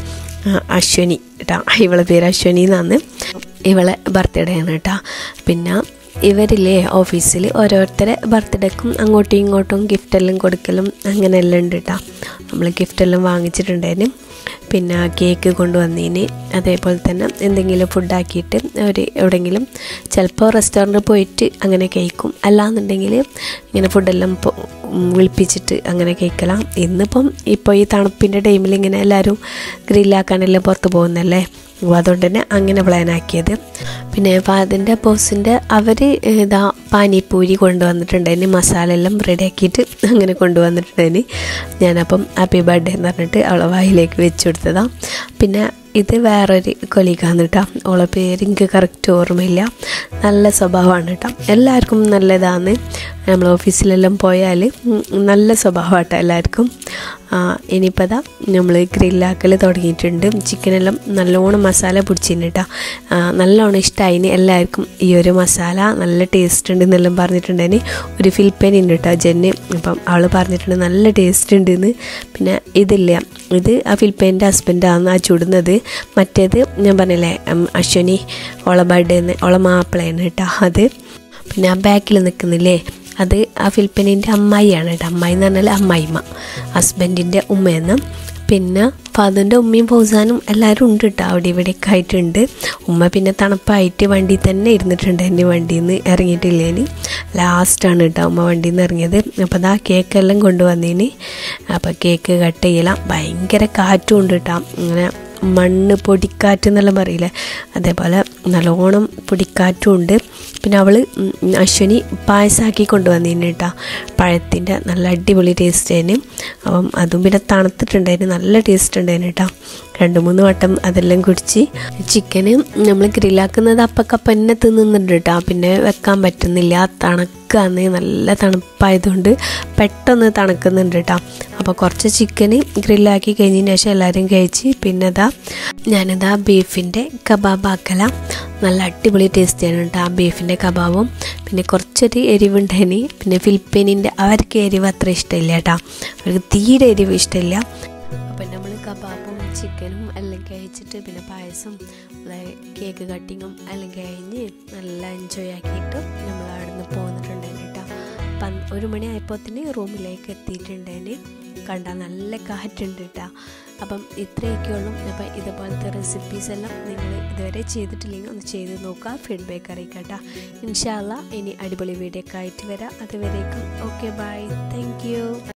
അശ്വനി കേട്ടോ ഇവളെ പേര് അശ്വനി എന്നാണ് ഇവളെ ബർത്ത്ഡേ ആണ് കേട്ടോ പിന്നെ ഇവരില്ലേ ഓഫീസിൽ ഓരോരുത്തരെ ബർത്ത്ഡേക്കും അങ്ങോട്ടും ഇങ്ങോട്ടും ഗിഫ്റ്റെല്ലാം കൊടുക്കലും അങ്ങനെയെല്ലാം ഉണ്ട് കേട്ടോ നമ്മൾ ഗിഫ്റ്റെല്ലാം വാങ്ങിച്ചിട്ടുണ്ടായിരുന്നു പിന്നെ കേക്ക് കൊണ്ടുവന്നതിന് അതേപോലെ തന്നെ എന്തെങ്കിലും ഫുഡാക്കിയിട്ട് ഒരു എവിടെയെങ്കിലും ചിലപ്പോൾ റെസ്റ്റോറൻറ്റിൽ പോയിട്ട് അങ്ങനെ കഴിക്കും അല്ലാന്നുണ്ടെങ്കിൽ ഇങ്ങനെ ഫുഡെല്ലാം പൊ- ഉം വിളിപ്പിച്ചിട്ട് അങ്ങനെ കഴിക്കലാം ഇന്നിപ്പം ഇപ്പോൾ ഈ തണുപ്പിൻ്റെ ടൈമിൽ ഇങ്ങനെ എല്ലാവരും ഗ്രില്ലാക്കാനെല്ലാം പുറത്ത് പോകുന്നല്ലേ അപ്പോൾ അതുകൊണ്ട് തന്നെ അങ്ങനെ പ്ലാൻ ആക്കിയത് പിന്നെ ഫാദിൻ്റെ ബോസിൻ്റെ അവർ ഇതാ പാനിപ്പൂരി കൊണ്ടുവന്നിട്ടുണ്ടായിന് മസാല എല്ലാം റെഡിയാക്കിയിട്ട് അങ്ങനെ കൊണ്ടുവന്നിട്ടുണ്ടായിന് ഞാനപ്പം ഹാപ്പി ബർത്ത്ഡേ എന്ന് പറഞ്ഞിട്ട് അവളെ വായിലേക്ക് വെച്ച് കൊടുത്തതാണ് പിന്നെ ഇത് വേറൊരു കൊലീഗാന്ന് കേട്ടോ അവളെ പേര് എനിക്ക് കറക്റ്റ് ഓർമ്മയില്ല നല്ല സ്വഭാവമാണ് കേട്ടോ എല്ലാവർക്കും നല്ലതാണ് നമ്മൾ ഓഫീസിലെല്ലാം പോയാൽ ഉം, നല്ല സ്വഭാവമാണ് കേട്ടോ എല്ലാവർക്കും ഇനിയിപ്പോൾ അതാ നമ്മൾ ഗ്രില്ലാക്കൽ തുടങ്ങിയിട്ടുണ്ട് ചിക്കനെല്ലാം നല്ലോണം മസാല പിടിച്ചിട്ടുണ്ട് കേട്ടോ നല്ലോണം ഇഷ്ടമായിന് എല്ലാവർക്കും ഈ ഒരു മസാല നല്ല ടേസ്റ്റ് ഉണ്ട് എന്നെല്ലാം പറഞ്ഞിട്ടുണ്ടായിന് ഒരു ഫിൽപ്പേൻ ഉണ്ട് കേട്ടോ ജെന്ന് അപ്പം അവൾ പറഞ്ഞിട്ടുണ്ട് നല്ല ടേസ്റ്റ് ഉണ്ടെന്ന് പിന്നെ ഇതില്ല ഇത് ആ ഫിൽപ്പേൻ്റെ ഹസ്ബൻഡാണ് ആ ചുടുന്നത് മറ്റേത് ഞാൻ പറഞ്ഞില്ലേ ഉം, അശ്വനി ഓള ബർത്ത്ഡേന്ന് ഓള മാപ്പിളയാണ് കേട്ടോ അത് പിന്നെ ആ ബാക്കിൽ നിൽക്കുന്നില്ലേ അത് ആ ഫിലിപ്പിനിൻ്റെ അമ്മായിയാണ് കേട്ടോ അമ്മായി എന്ന് പറഞ്ഞാൽ അമ്മായിമ്മ ഹസ്ബൻഡിൻ്റെ ഉമ്മയെന്ന് പിന്നെ ഫാദറിൻ്റെ ഉമ്മയും ഫൗസാനും എല്ലാവരും ഉണ്ട് കേട്ടോ അവിടെ ഇവിടെയൊക്കെ ആയിട്ടുണ്ട് ഉമ്മ പിന്നെ തണുപ്പായിട്ട് വണ്ടി തന്നെ ഇരുന്നിട്ടുണ്ട് എൻ്റെ വണ്ടിയിൽ നിന്ന് ഇറങ്ങിയിട്ടില്ലേന് ലാസ്റ്റാണ് കേട്ടോ ഉമ്മ വണ്ടിയിൽ നിന്ന് ഇറങ്ങിയത് അപ്പോൾ അതാ കേക്കെല്ലാം കൊണ്ടുവന്നേന് അപ്പോൾ കേക്ക് കട്ട് ചെയ്യലാം ഭയങ്കര കാറ്റും ഉണ്ട് കേട്ടോ ഇങ്ങനെ മണ്ണ് പൊടിക്കാറ്റ് എന്നെല്ലാം പറയില്ലേ അതേപോലെ നല്ലോണം പൊടിക്കാറ്റും ഉണ്ട് പിന്നെ അവൾ അശ്വനി പായസമാക്കി കൊണ്ടുവന്നിരുന്നു കേട്ടോ പഴത്തിൻ്റെ നല്ല അടിപൊളി ടേസ്റ്റ് ആയിരുന്നു അപ്പം അതും പിന്നെ തണുത്തിട്ടുണ്ടായിരുന്നു നല്ല ടേസ്റ്റ് ഉണ്ടായിരുന്നു കേട്ടോ രണ്ട് മൂന്ന് വട്ടം അതെല്ലാം കുടിച്ച് ചിക്കന് നമ്മൾ ഗ്രില്ലാക്കുന്നത് അപ്പക്കപ്പം തന്നെ തിന്നുന്നുണ്ട് കേട്ടോ പിന്നെ വെക്കാൻ പറ്റുന്നില്ല തണുക്കാന്ന് നല്ല തണുപ്പായതുകൊണ്ട് പെട്ടെന്ന് തണുക്കുന്നുണ്ട് കേട്ടോ അപ്പോൾ കുറച്ച് ചിക്കന് ഗ്രില്ലാക്കി കഴിഞ്ഞതിന് ശേഷം എല്ലാവരും കഴിച്ച് പിന്നെ ഇതാ ഞാനിതാ ബീഫിൻ്റെ കബാബ് ആക്കല നല്ല അടിപൊളി ടേസ്റ്റിയാണ് കേട്ടോ ആ ബീഫിൻ്റെ കബാബും പിന്നെ കുറച്ചൊരു എരിവുണ്ടായിന് പിന്നെ ഫിലിപ്പീനിൻ്റെ അവർക്ക് എരിവ് അത്ര ഇഷ്ടമില്ല കേട്ടോ അവർക്ക് തീരെ എരിവ് ഇഷ്ടമില്ല അപ്പം നമ്മൾ കബാബും ചിക്കനും എല്ലാം കഴിച്ചിട്ട് പിന്നെ പായസം കേക്ക് കട്ടിങ്ങും എല്ലാം കഴിഞ്ഞ് നല്ല എൻജോയ് ആക്കിയിട്ട് നമ്മൾ അവിടെ നിന്ന് പോന്നിട്ടുണ്ടായിരുന്നു കേട്ടോ പന് ഒരു മണി ആയപ്പോത്തിന് റൂമിലേക്ക് എത്തിയിട്ടുണ്ടേന് കണ്ടാൽ നല്ല കാറ്റുണ്ട് കേട്ടോ അപ്പം ഇത്രയൊക്കെ ഉള്ളൂ അപ്പം ഇതുപോലത്തെ റെസിപ്പീസ് എല്ലാം നിങ്ങൾ ഇതുവരെ ചെയ്തിട്ടില്ലെങ്കിൽ ഒന്ന് ചെയ്ത് നോക്കുക ഫീഡ്ബാക്ക് അറിയിക്കട്ടോ ഇൻഷാല്ല ഇനി അടിപൊളി വീഡിയോ ഒക്കെ ആയിട്ട് വരാം അതുവരേക്കും ഓക്കെ ബൈ താങ്ക് യു